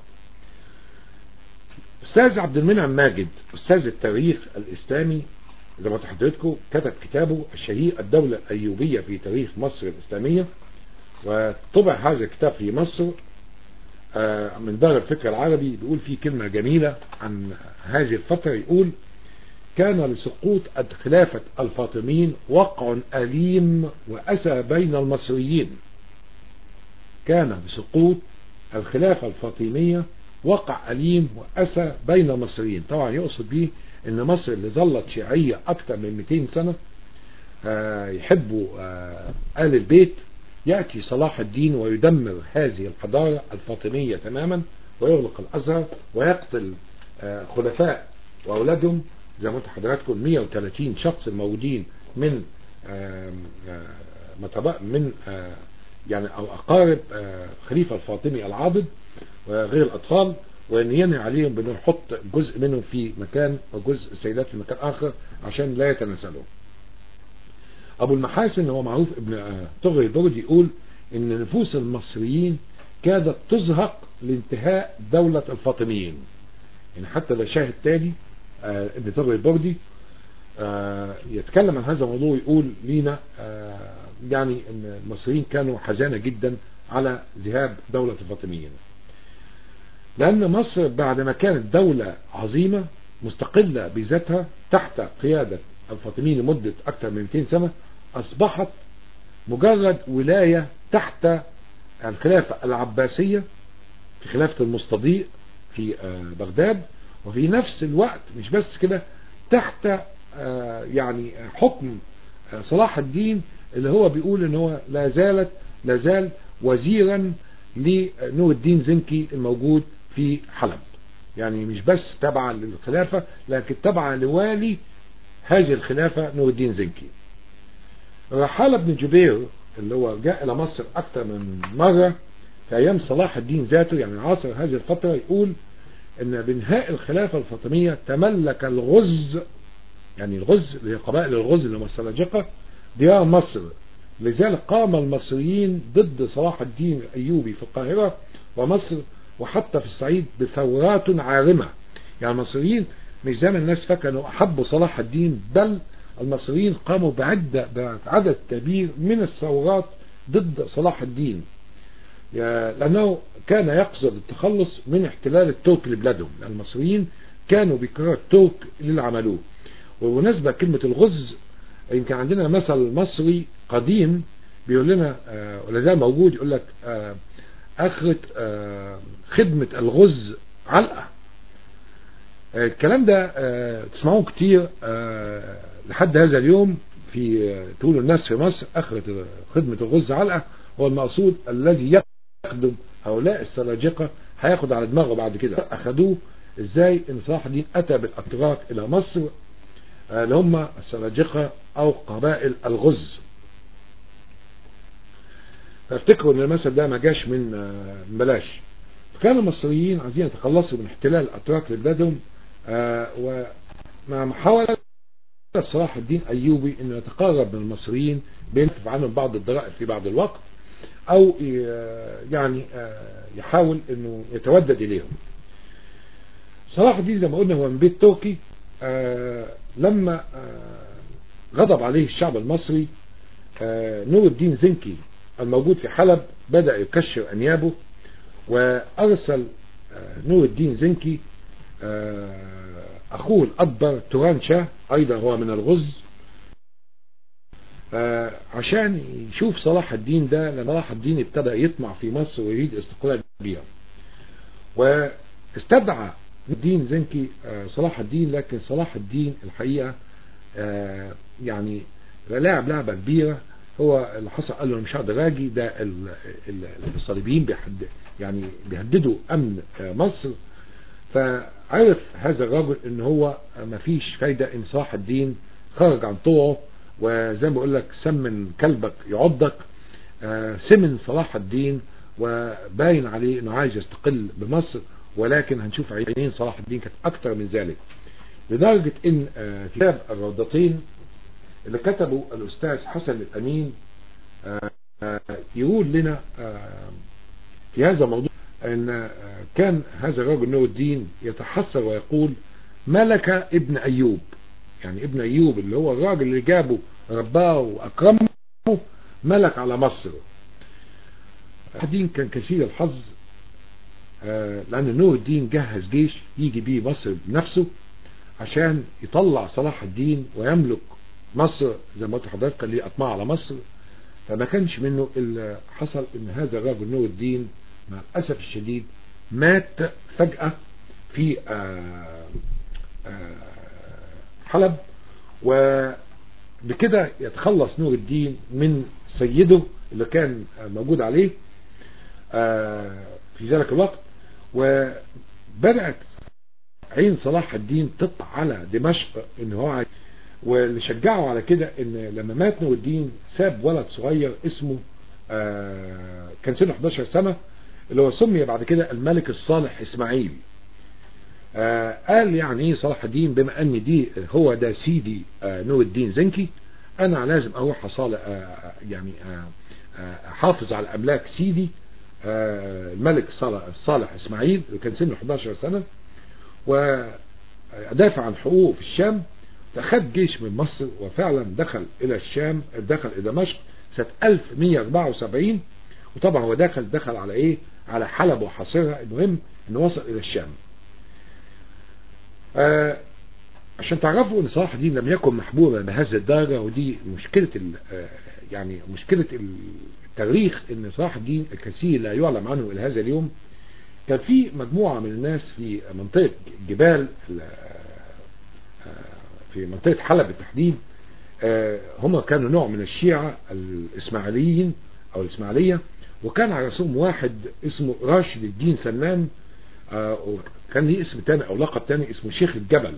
S2: استاذ عبد المنعم ماجد استاذ التاريخ الاسلامي زي ما حضرتكم كتب كتابه الشهير الدولة الايوبية في تاريخ مصر الاسلامية وطبع هذا الكتاب في مصر من دار الفكر العربي بيقول فيه كلمة جميلة عن هذه الفترة يقول كان لسقوط خلافة الفاطميين وقع أليم وأسى بين المصريين كان بسقوط الخلافة الفاطمية وقع أليم وأسى بين المصريين طبعا يقصد به ان مصر اللي ظلت شيعية اكثر من 200 سنة يحبوا آل البيت يأتي صلاح الدين ويدمر هذه الحضارة الفاطمية تماما ويغلق الأزهر ويقتل خلفاء وأولادهم زي ما انت حضراتكم 130 شخص الموجودين من من يعني أو أقارب خليفة الفاطمي العاضد وغير الأطفال ونيني عليهم بنحط جزء منهم في مكان وجزء السيدات في مكان آخر عشان لا يتناسلوا أبو المحاسن هو معروف ابن طغري البردي يقول إن نفوس المصريين كادت تزهق لانتهاء دولة الفاطميين يعني حتى ده شاهد تاني ابن طغري البردي يتكلم عن هذا الموضوع يقول لينا يعني ان المصريين كانوا حزانة جدا على ذهاب دولة الفاطميين لأن مصر بعد ما كانت دولة عظيمة مستقلة بذاتها تحت قيادة الفاطميين لمدة أكثر من 200 سنة أصبحت مجرد ولاية تحت الخلافة العباسية في خلافة المستضيء في بغداد وفي نفس الوقت مش بس كده تحت يعني حكم صلاح الدين اللي هو بيقول ان هو لا زالت لا زال وزيرا لنور الدين زنكي الموجود في حلب يعني مش بس تبعا للخلافة لكن تبعا لوالي هذه الخلافة نور الدين زنكي رحال بن جبير اللي هو جاء إلى مصر أكثر من مرة في أيام صلاح الدين ذاته يعني عاصر هذه الفترة يقول أن بانهاء الخلافة الفاطمية تملك الغز يعني الغز اللي هي قبائل الغز اللي هم السلاجقة ديار مصر لذلك قام المصريين ضد صلاح الدين الأيوبي في القاهرة ومصر وحتى في الصعيد بثورات عارمة يعني المصريين مش زي ما الناس فاكره انه احبوا صلاح الدين بل المصريين قاموا بعدة بعدد كبير من الثورات ضد صلاح الدين لأنه كان يقصد التخلص من احتلال الترك لبلادهم يعني المصريين كانوا بيكرهوا الترك اللي عملوه وبمناسبة كلمة الغز يمكن عندنا مثل مصري قديم بيقول لنا آه ولا زال موجود يقول لك آه اخرة آه خدمة الغز علقة الكلام ده تسمعوه كتير لحد هذا اليوم في تقول الناس في مصر اخرة خدمة الغز علقة هو المقصود الذي يخدم هؤلاء السلاجقة هياخد على دماغه بعد كده اخدوه ازاي ان صلاح الدين اتى بالاتراك الى مصر اللي هم السلاجقة او قبائل الغز فافتكروا ان المثل ده ما جاش من بلاش فكان المصريين عايزين يتخلصوا من احتلال الاتراك لبلادهم ومع محاولة صلاح الدين ايوبي انه يتقرب من المصريين بينفف عنهم بعض الضرائب في بعض الوقت او يعني يحاول انه يتودد اليهم صلاح الدين زي ما قلنا هو من بيت تركي لما غضب عليه الشعب المصري نور الدين زنكي الموجود في حلب بدأ يكشر أنيابه وأرسل نور الدين زنكي أخوه الأكبر توران شاه أيضا هو من الغز عشان يشوف صلاح الدين ده لما صلاح الدين ابتدى يطمع في مصر ويريد استقلال بيها واستدعى الدين زنكي صلاح الدين لكن صلاح الدين الحقيقة يعني لاعب لعبة كبيرة هو اللي حصل قال له انا مش هقدر اجي ده الصليبيين بيحد يعني بيهددوا امن مصر فعرف هذا الرجل ان هو ما فيش فايدة ان صلاح الدين خرج عن طوعه وزي ما بقول لك سمن كلبك يعضك سمن صلاح الدين وباين عليه انه عايز يستقل بمصر ولكن هنشوف عينين صلاح الدين كانت اكتر من ذلك لدرجة ان في كتاب الروضتين اللي كتبه الأستاذ حسن الأمين يقول لنا في هذا الموضوع أن كان هذا الرجل نور الدين يتحسر ويقول ملك ابن أيوب يعني ابن أيوب اللي هو الراجل اللي جابه رباه وأكرمه ملك على مصر الدين كان كثير الحظ لأن نور الدين جهز جيش يجي بيه مصر بنفسه عشان يطلع صلاح الدين ويملك مصر زي ما قلت لحضرتك كان ليه اطماع على مصر فما كانش منه اللي حصل ان هذا الرجل نور الدين مع الاسف الشديد مات فجأة في آآ آآ حلب وبكده يتخلص نور الدين من سيده اللي كان موجود عليه في ذلك الوقت وبدأت عين صلاح الدين تطلع على دمشق ان هو واللي شجعه على كده ان لما مات نور الدين ساب ولد صغير اسمه آه كان سنه 11 سنة اللي هو سمي بعد كده الملك الصالح اسماعيل آه قال يعني ايه صلاح الدين بما ان دي هو ده سيدي آه نور الدين زنكي انا لازم اروح أصال آه يعني آه آه حافظ على املاك سيدي آه الملك صالح, صالح اسماعيل اللي كان سنه 11 سنة ودافع عن حقوقه في الشام فخد جيش من مصر وفعلا دخل الى الشام دخل الى دمشق سنة 1174 وطبعا هو دخل دخل على ايه على حلب وحاصرها المهم انه وصل الى الشام آه عشان تعرفوا ان صلاح الدين لم يكن محبوبا بهذه الدرجة ودي مشكلة آه يعني مشكلة التاريخ ان صلاح الدين الكثير لا يعلم عنه الى هذا اليوم كان في مجموعة من الناس في منطقة جبال في منطقة حلب بالتحديد هم كانوا نوع من الشيعة الإسماعيليين أو الإسماعيلية وكان على رسوم واحد اسمه راشد الدين سلمان وكان ليه اسم تاني أو لقب تاني اسمه شيخ الجبل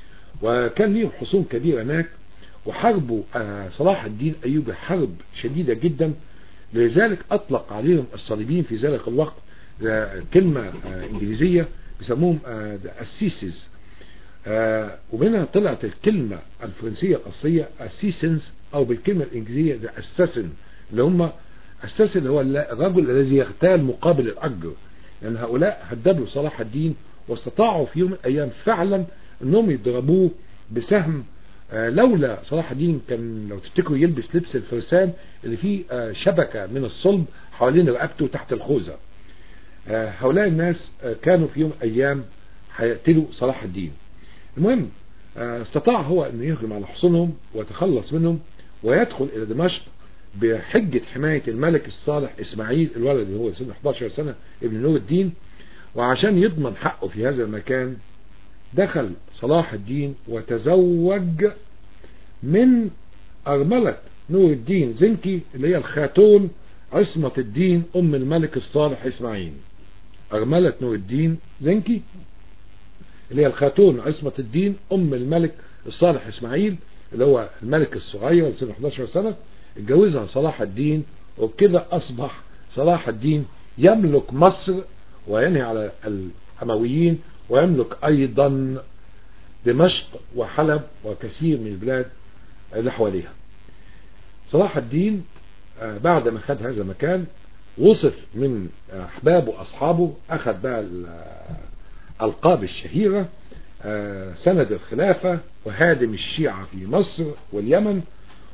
S2: وكان ليه حصون كبيرة هناك وحربوا صلاح الدين أيوبي حرب شديدة جدا لذلك أطلق عليهم الصليبيين في ذلك الوقت كلمة إنجليزية بيسموهم السيسز آه ومنها طلعت الكلمة الفرنسية الأصلية assassin's أو بالكلمة الإنجليزية the assassin اللي هم assassin هو الرجل الذي يغتال مقابل الأجر لأن يعني هؤلاء هددوا صلاح الدين واستطاعوا في يوم من الأيام فعلا أنهم يضربوه بسهم آه لولا صلاح الدين كان لو تفتكروا يلبس لبس الفرسان اللي فيه آه شبكة من الصلب حوالين رقبته تحت الخوذة هؤلاء الناس كانوا في يوم أيام هيقتلوا صلاح الدين المهم استطاع هو أن يهجم على حصونهم ويتخلص منهم ويدخل إلى دمشق بحجة حماية الملك الصالح إسماعيل الولد اللي هو سنه 11 سنة ابن نور الدين وعشان يضمن حقه في هذا المكان دخل صلاح الدين وتزوج من أرملة نور الدين زنكي اللي هي الخاتون عصمة الدين أم الملك الصالح إسماعيل أرملة نور الدين زنكي اللي هي الخاتون عصمة الدين أم الملك الصالح إسماعيل اللي هو الملك الصغير اللي سنه 11 سنة اتجوزها صلاح الدين وبكده أصبح صلاح الدين يملك مصر وينهي على الأمويين ويملك أيضا دمشق وحلب وكثير من البلاد اللي حواليها صلاح الدين بعد ما خد هذا المكان وصف من أحبابه وأصحابه أخذ بقى الألقاب الشهيرة سند الخلافة وهادم الشيعة في مصر واليمن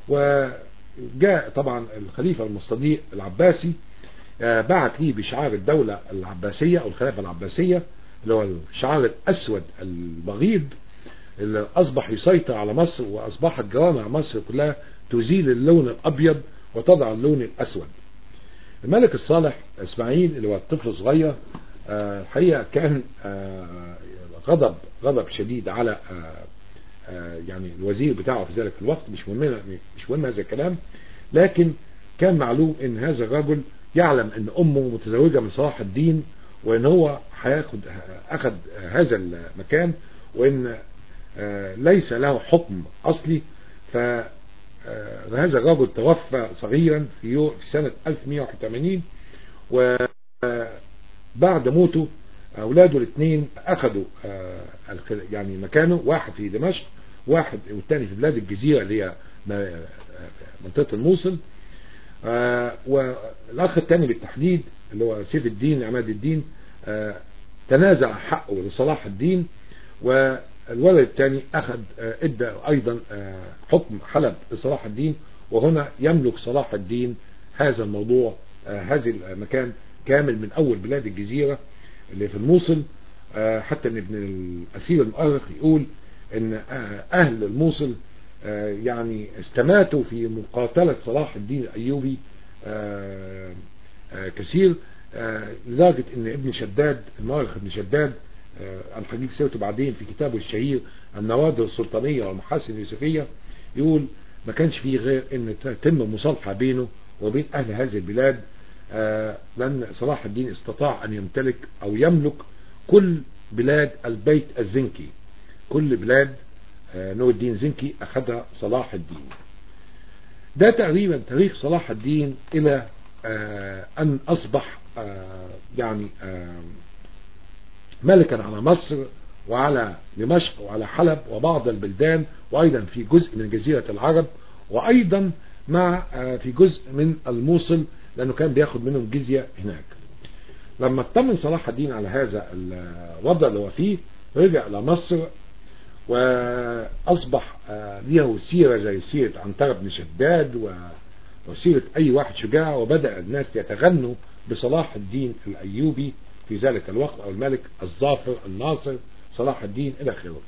S2: وجاء طبعا الخليفة المستضيء العباسي بعت ليه بشعار الدولة العباسية أو الخلافة العباسية اللي هو الشعار الأسود البغيض اللي أصبح يسيطر على مصر وأصبحت جوامع مصر كلها تزيل اللون الأبيض وتضع اللون الأسود الملك الصالح إسماعيل اللي هو الطفل الصغير الحقيقة كان غضب غضب شديد على يعني الوزير بتاعه في ذلك الوقت مش مهم مش مهم هذا الكلام لكن كان معلوم ان هذا الرجل يعلم ان امه متزوجة من صلاح الدين وان هو هياخد اخذ هذا المكان وان ليس له حكم اصلي ف هذا الرجل توفى صغيرا في سنة 1181 وبعد موته اولاده الاثنين اخذوا يعني مكانه واحد في دمشق واحد والثاني في بلاد الجزيرة اللي هي منطقة الموصل والاخ الثاني بالتحديد اللي هو سيف الدين عماد الدين تنازع حقه لصلاح الدين والولد الثاني اخذ ادى ايضا حكم حلب لصلاح الدين وهنا يملك صلاح الدين هذا الموضوع هذا المكان كامل من اول بلاد الجزيرة اللي في الموصل حتى ان ابن الاسير المؤرخ يقول ان اهل الموصل يعني استماتوا في مقاتلة صلاح الدين الايوبي كثير لدرجة ان ابن شداد المؤرخ ابن شداد الحقيقة سيرته بعدين في كتابه الشهير النوادر السلطانية والمحاسن اليوسفية يقول ما كانش فيه غير ان تتم مصالحة بينه وبين اهل هذه البلاد لان صلاح الدين استطاع ان يمتلك او يملك كل بلاد البيت الزنكي كل بلاد نور الدين زنكي اخذها صلاح الدين ده تقريبا تاريخ صلاح الدين الى ان اصبح يعني ملكا على مصر وعلى دمشق وعلى حلب وبعض البلدان وأيضا في جزء من جزيرة العرب وأيضا مع في جزء من الموصل لأنه كان بياخد منهم جزية هناك لما اطمن صلاح الدين على هذا الوضع اللي هو فيه رجع إلى مصر وأصبح له سيرة زي سيرة عنترة بن شداد وسيرة أي واحد شجاع وبدأ الناس يتغنوا بصلاح الدين الأيوبي في ذلك الوقت أو الملك الظافر الناصر صلاح الدين إلى آخره.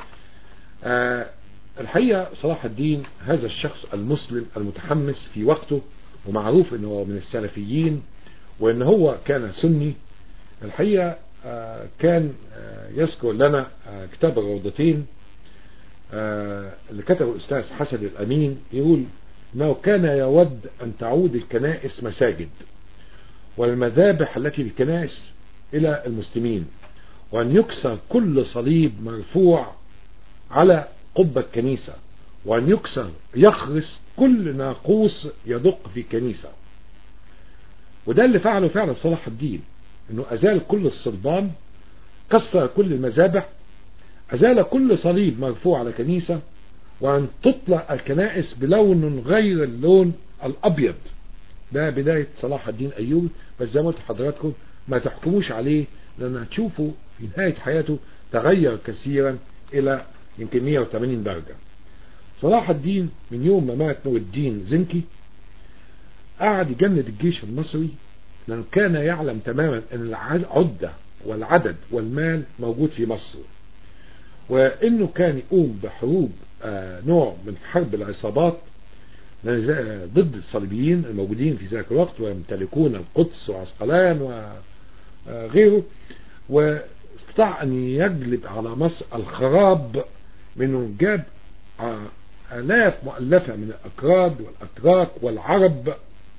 S2: الحقيقة صلاح الدين هذا الشخص المسلم المتحمس في وقته ومعروف أنه من السلفيين وأن هو كان سني الحقيقة كان يذكر لنا كتاب الروضتين اللي كتبه الأستاذ حسن الأمين يقول أنه كان يود أن تعود الكنائس مساجد والمذابح التي في الكنائس إلى المسلمين وأن يكسر كل صليب مرفوع على قبة كنيسة وأن يكسر يخرس كل ناقوس يدق في كنيسة وده اللي فعله فعلا صلاح الدين انه ازال كل الصلبان كسر كل المذابح ازال كل صليب مرفوع على كنيسة وان تطلع الكنائس بلون غير اللون الابيض ده بداية صلاح الدين ايوب بس زي ما قلت لحضراتكم ما تحكموش عليه لان هتشوفوا في نهاية حياته تغير كثيرا الى يمكن 180 درجة صلاح الدين من يوم ما مات نور الدين زنكي قعد يجند الجيش المصري لأنه كان يعلم تماما أن العدة والعدد والمال موجود في مصر وأنه كان يقوم بحروب آه نوع من حرب العصابات ضد الصليبيين الموجودين في ذلك الوقت ويمتلكون القدس وعسقلان وغيره واستطاع أن يجلب على مصر الخراب منه جاب آلاف مؤلفة من الأكراد والأتراك والعرب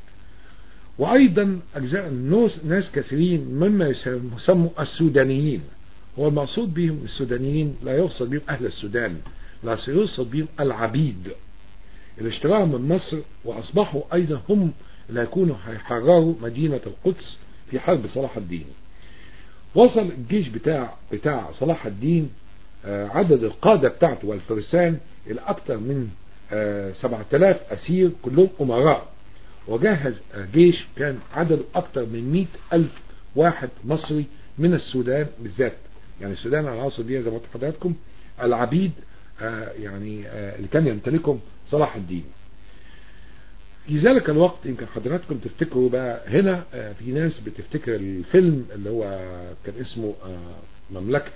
S2: وأيضا أجزاء الناس ناس كثيرين مما يسموا السودانيين هو المقصود بهم السودانيين لا يقصد بهم أهل السودان لا سيقصد بهم العبيد اللي اشتراهم من مصر وأصبحوا أيضا هم اللي هيكونوا هيحرروا مدينة القدس في حرب صلاح الدين وصل الجيش بتاع بتاع صلاح الدين عدد القادة بتاعته والفرسان إلى أكثر من 7000 أسير كلهم أمراء وجهز جيش كان عدده أكثر من 100 ألف واحد مصري من السودان بالذات يعني السودان على العاصر دي زي ما قلت لحضراتكم العبيد يعني اللي كان يمتلكهم صلاح الدين في ذلك الوقت يمكن حضراتكم تفتكروا بقى هنا في ناس بتفتكر الفيلم اللي هو كان اسمه مملكة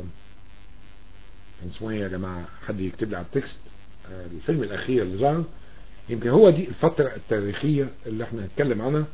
S2: كان اسمه ايه يا جماعة حد يكتب لي على التكست الفيلم الاخير اللي ظهر يمكن هو دي الفترة التاريخية اللي احنا هنتكلم عنها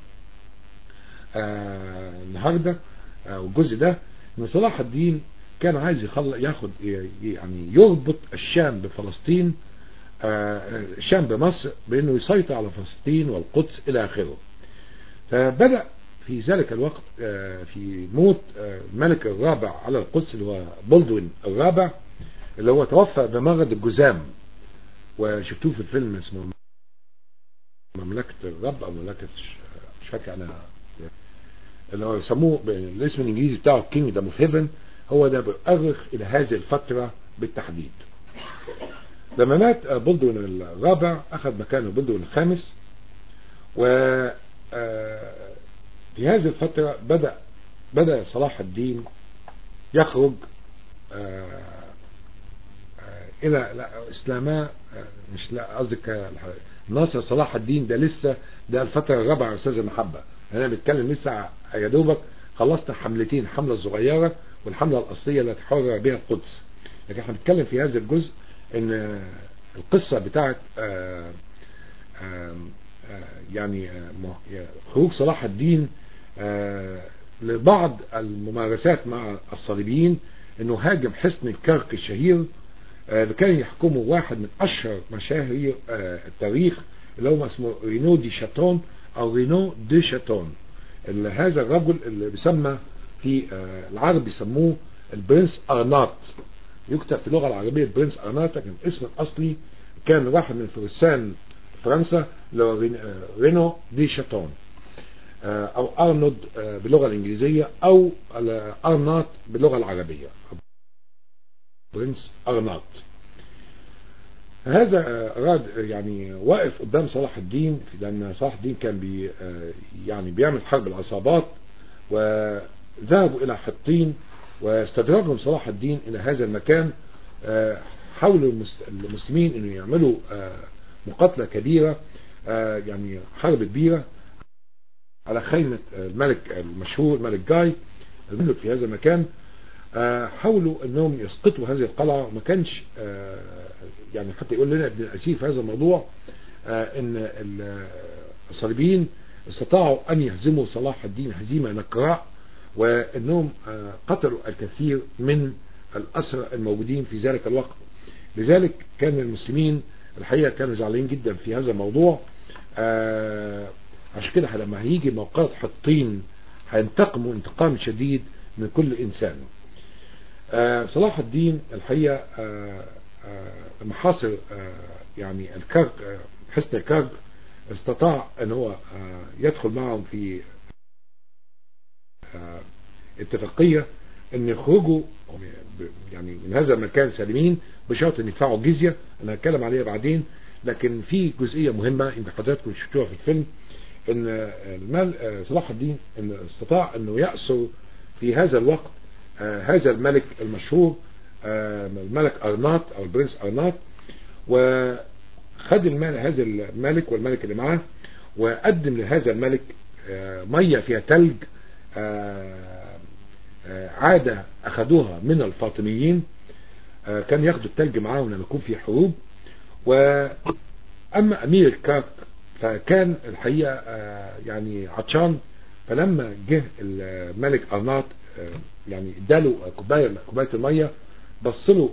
S2: آه النهاردة آه والجزء ده ان صلاح الدين كان عايز يخلق ياخد يعني يربط الشام بفلسطين آه الشام بمصر بانه يسيطر على فلسطين والقدس الى اخره فبدأ في ذلك الوقت في موت الملك الرابع على القدس اللي هو بولدوين الرابع اللي هو توفى بمرض الجزام وشفتوه في الفيلم اسمه مملكة الرب او مملكة مش فاكر انا اللي هو يسموه بالاسم الانجليزي بتاعه كينجدم اوف هيفن هو ده بيؤرخ الى هذه الفترة بالتحديد لما مات بولدوين الرابع اخذ مكانه بولدوين الخامس و في هذه الفترة بدأ بدأ صلاح الدين يخرج الى لا اسلاما مش لا قصدك ناصر صلاح الدين ده لسه ده الفترة الرابعة يا استاذ محبة انا بتكلم لسه يا دوبك خلصت حملتين الحملة الصغيرة والحملة الاصلية التي حرر بها القدس لكن احنا بنتكلم في هذا الجزء ان القصة بتاعت آآ آآ يعني خروج صلاح الدين لبعض الممارسات مع الصليبيين انه هاجم حصن الكرك الشهير اللي كان يحكمه واحد من اشهر مشاهير التاريخ اللي هو اسمه رينو دي شاتون او رينو دي شاتون اللي هذا الرجل اللي بيسمى في العرب بيسموه البرنس ارناط يكتب في اللغه العربيه البرنس ارناط لكن الاسم الاصلي كان واحد من فرسان فرنسا اللي هو رينو دي شاتون او ارنود باللغه الانجليزيه او ارناط باللغه العربيه برنس أرناط هذا أراد يعني واقف قدام صلاح الدين لأن صلاح الدين كان بي يعني بيعمل حرب العصابات وذهبوا إلى حطين واستدرجهم صلاح الدين إلى هذا المكان حاولوا المسلمين أنه يعملوا مقاتلة كبيرة يعني حرب كبيرة على خيمة الملك المشهور ملك جاي الملك في هذا المكان حاولوا انهم يسقطوا هذه القلعة وما كانش يعني حتى يقول لنا ابن الاسير في هذا الموضوع ان الصليبيين استطاعوا ان يهزموا صلاح الدين هزيمة نكراء وانهم قتلوا الكثير من الاسرى الموجودين في ذلك الوقت لذلك كان المسلمين الحقيقة كانوا زعلانين جدا في هذا الموضوع عشان كده لما هيجي موقعة حطين هينتقموا انتقام شديد من كل انسان صلاح الدين الحقيقة محاصر يعني الكرك حسن الكرك استطاع ان هو يدخل معهم في اتفاقية ان يخرجوا يعني من هذا المكان سالمين بشرط ان يدفعوا الجزية انا هتكلم عليها بعدين لكن في جزئية مهمة يمكن حضراتكم شفتوها في الفيلم ان المال صلاح الدين ان استطاع انه يأسر في هذا الوقت هذا الملك المشهور الملك أرناط أو البرنس أرناط وخد المال هذا الملك والملك اللي معاه وقدم لهذا الملك مية فيها تلج عادة أخذوها من الفاطميين كان ياخدوا التلج معاهم لما يكون في حروب وأما أمير الكرك فكان الحقيقة يعني عطشان فلما جه الملك أرناط يعني اداله كوبايه كوبايه الميه بص له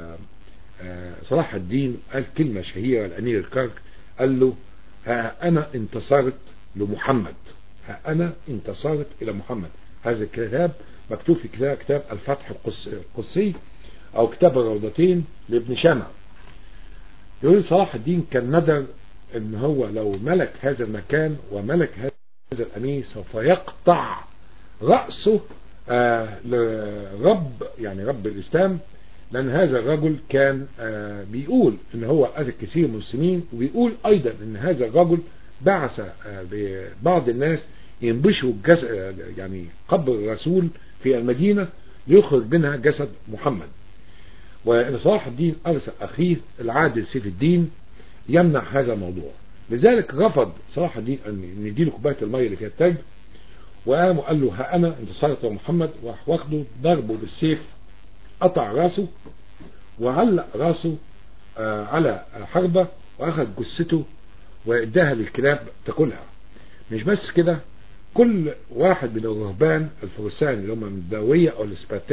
S2: صلاح الدين قال كلمه شهيره لامير الكرك قال له ها انا انتصرت لمحمد ها انا انتصرت الى محمد هذا الكتاب مكتوب في كتاب كتاب الفتح القدسي او كتاب الروضتين لابن شمع يقول صلاح الدين كان ندر ان هو لو ملك هذا المكان وملك هذا الامير سوف يقطع رأسه آه لرب يعني رب الإسلام لأن هذا الرجل كان آه بيقول إن هو أذى كثير من المسلمين وبيقول أيضا إن هذا الرجل بعث آه لبعض الناس ينبشوا يعني قبر الرسول في المدينة ليخرج منها جسد محمد وإن صلاح الدين أرسل أخيه العادل سيف الدين يمنع هذا الموضوع لذلك رفض صلاح الدين أن يديله كوباية المية اللي فيها التلج وقام وقال له ها انا انتصرت يا محمد وراح واخده ضربه بالسيف قطع راسه وعلق راسه آه على حربة واخد جثته واداها للكلاب تاكلها مش بس كده كل واحد من الرهبان الفرسان اللي هم من الداوية او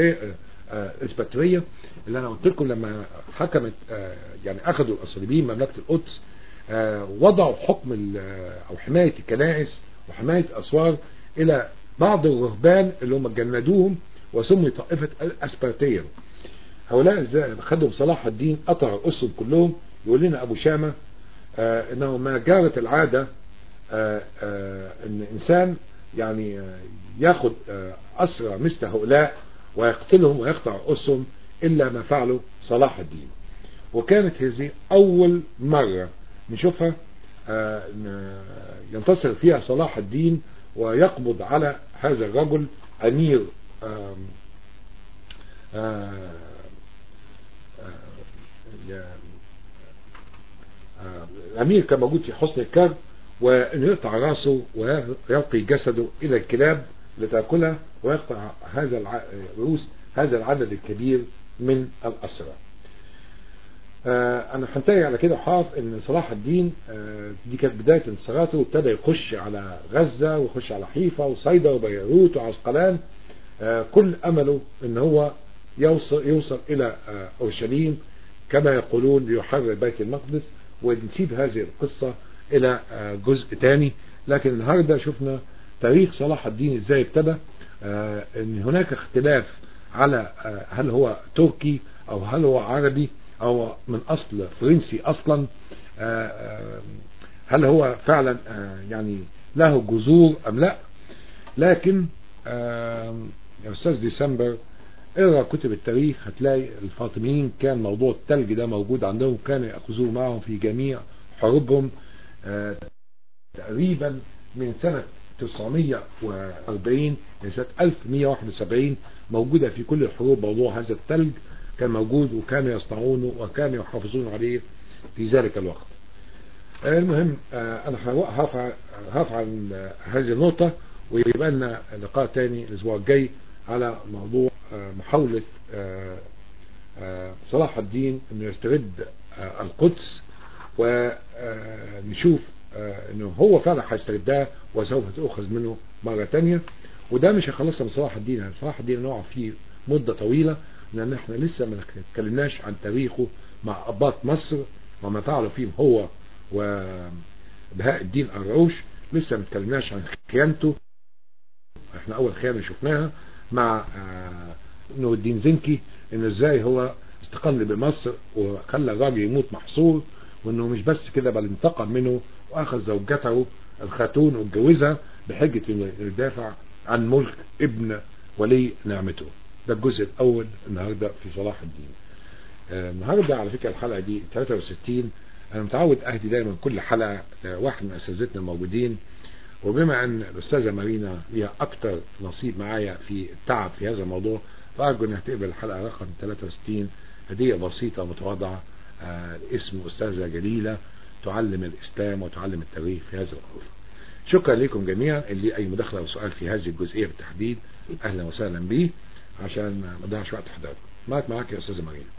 S2: الاسباترية اللي انا قلت لكم لما حكمت آه يعني اخذوا الصليبيين مملكة القدس آه وضعوا حكم او حماية الكنائس وحماية الاسوار الى بعض الرهبان اللي هم جندوهم وسمي طائفة الاسبرتية هؤلاء خدوا صلاح الدين قطع رؤوسهم كلهم يقول لنا ابو شامة آه انه ما جارت العادة آه آه ان انسان يعني ياخد اسرى مثل هؤلاء ويقتلهم ويقطع رؤوسهم الا ما فعله صلاح الدين وكانت هذه اول مرة نشوفها ينتصر فيها صلاح الدين ويقبض على هذا الرجل أمير آم آم آم الأمير كان موجود في حسن الكرب وأنه يقطع راسه ويلقي جسده إلى الكلاب لتأكلها ويقطع هذا رؤوس هذا العدد الكبير من الأسرى آه انا هنتهي على كده وحاف ان صلاح الدين آه دي كانت بداية انتصاراته وابتدى يخش على غزة ويخش على حيفا وصيدا وبيروت وعسقلان آه كل امله ان هو يوصل, يوصل الى اورشليم كما يقولون ليحرر بيت المقدس ونسيب هذه القصة الى جزء تاني لكن النهاردة شفنا تاريخ صلاح الدين ازاي ابتدى ان هناك اختلاف على هل هو تركي او هل هو عربي او من اصل فرنسي اصلا هل هو فعلا يعني له جذور ام لا لكن يا استاذ ديسمبر اقرا كتب التاريخ هتلاقي الفاطميين كان موضوع التلج ده موجود عندهم كانوا يأخذوه معهم في جميع حروبهم آه تقريبا من سنة 940 لسنة 1171 موجودة في كل الحروب موضوع هذا التلج كان موجود وكانوا يصنعونه وكانوا يحافظون عليه في ذلك الوقت المهم انا هرفع هرفع هذه النقطة ويبقى لنا لقاء تاني الاسبوع الجاي على موضوع محاولة صلاح الدين انه يسترد القدس ونشوف انه هو فعلا هيستردها وسوف تؤخذ منه مرة تانية وده مش هيخلصها من صلاح الدين يعني صلاح الدين نقع فيه مدة طويلة لان احنا لسه ما اتكلمناش عن تاريخه مع اباط مصر وما فعله فيهم هو وبهاء الدين الرعوش لسه ما اتكلمناش عن خيانته احنا اول خيانة شفناها مع نور الدين زنكي انه ازاي هو استقل بمصر وخلى الراجل يموت محصور وانه مش بس كده بل انتقم منه واخذ زوجته الخاتون واتجوزها بحجة انه يدافع عن ملك ابن ولي نعمته ده الجزء الاول النهاردة في صلاح الدين النهاردة على فكرة الحلقة دي 63 انا متعود اهدي دايما كل حلقة واحد من اساتذتنا الموجودين وبما ان الاستاذة مارينا ليها اكتر نصيب معايا في التعب في هذا الموضوع فارجو انها تقبل الحلقة رقم 63 هدية بسيطة متواضعة آه اسم استاذة جليلة تعلم الاسلام وتعلم التاريخ في هذا الامر شكرا لكم جميعا اللي اي مداخلة وسؤال في هذه الجزئية بالتحديد اهلا وسهلا بيه عشان ما نضيعش وقت حضرتك معك معاك يا استاذة مارينا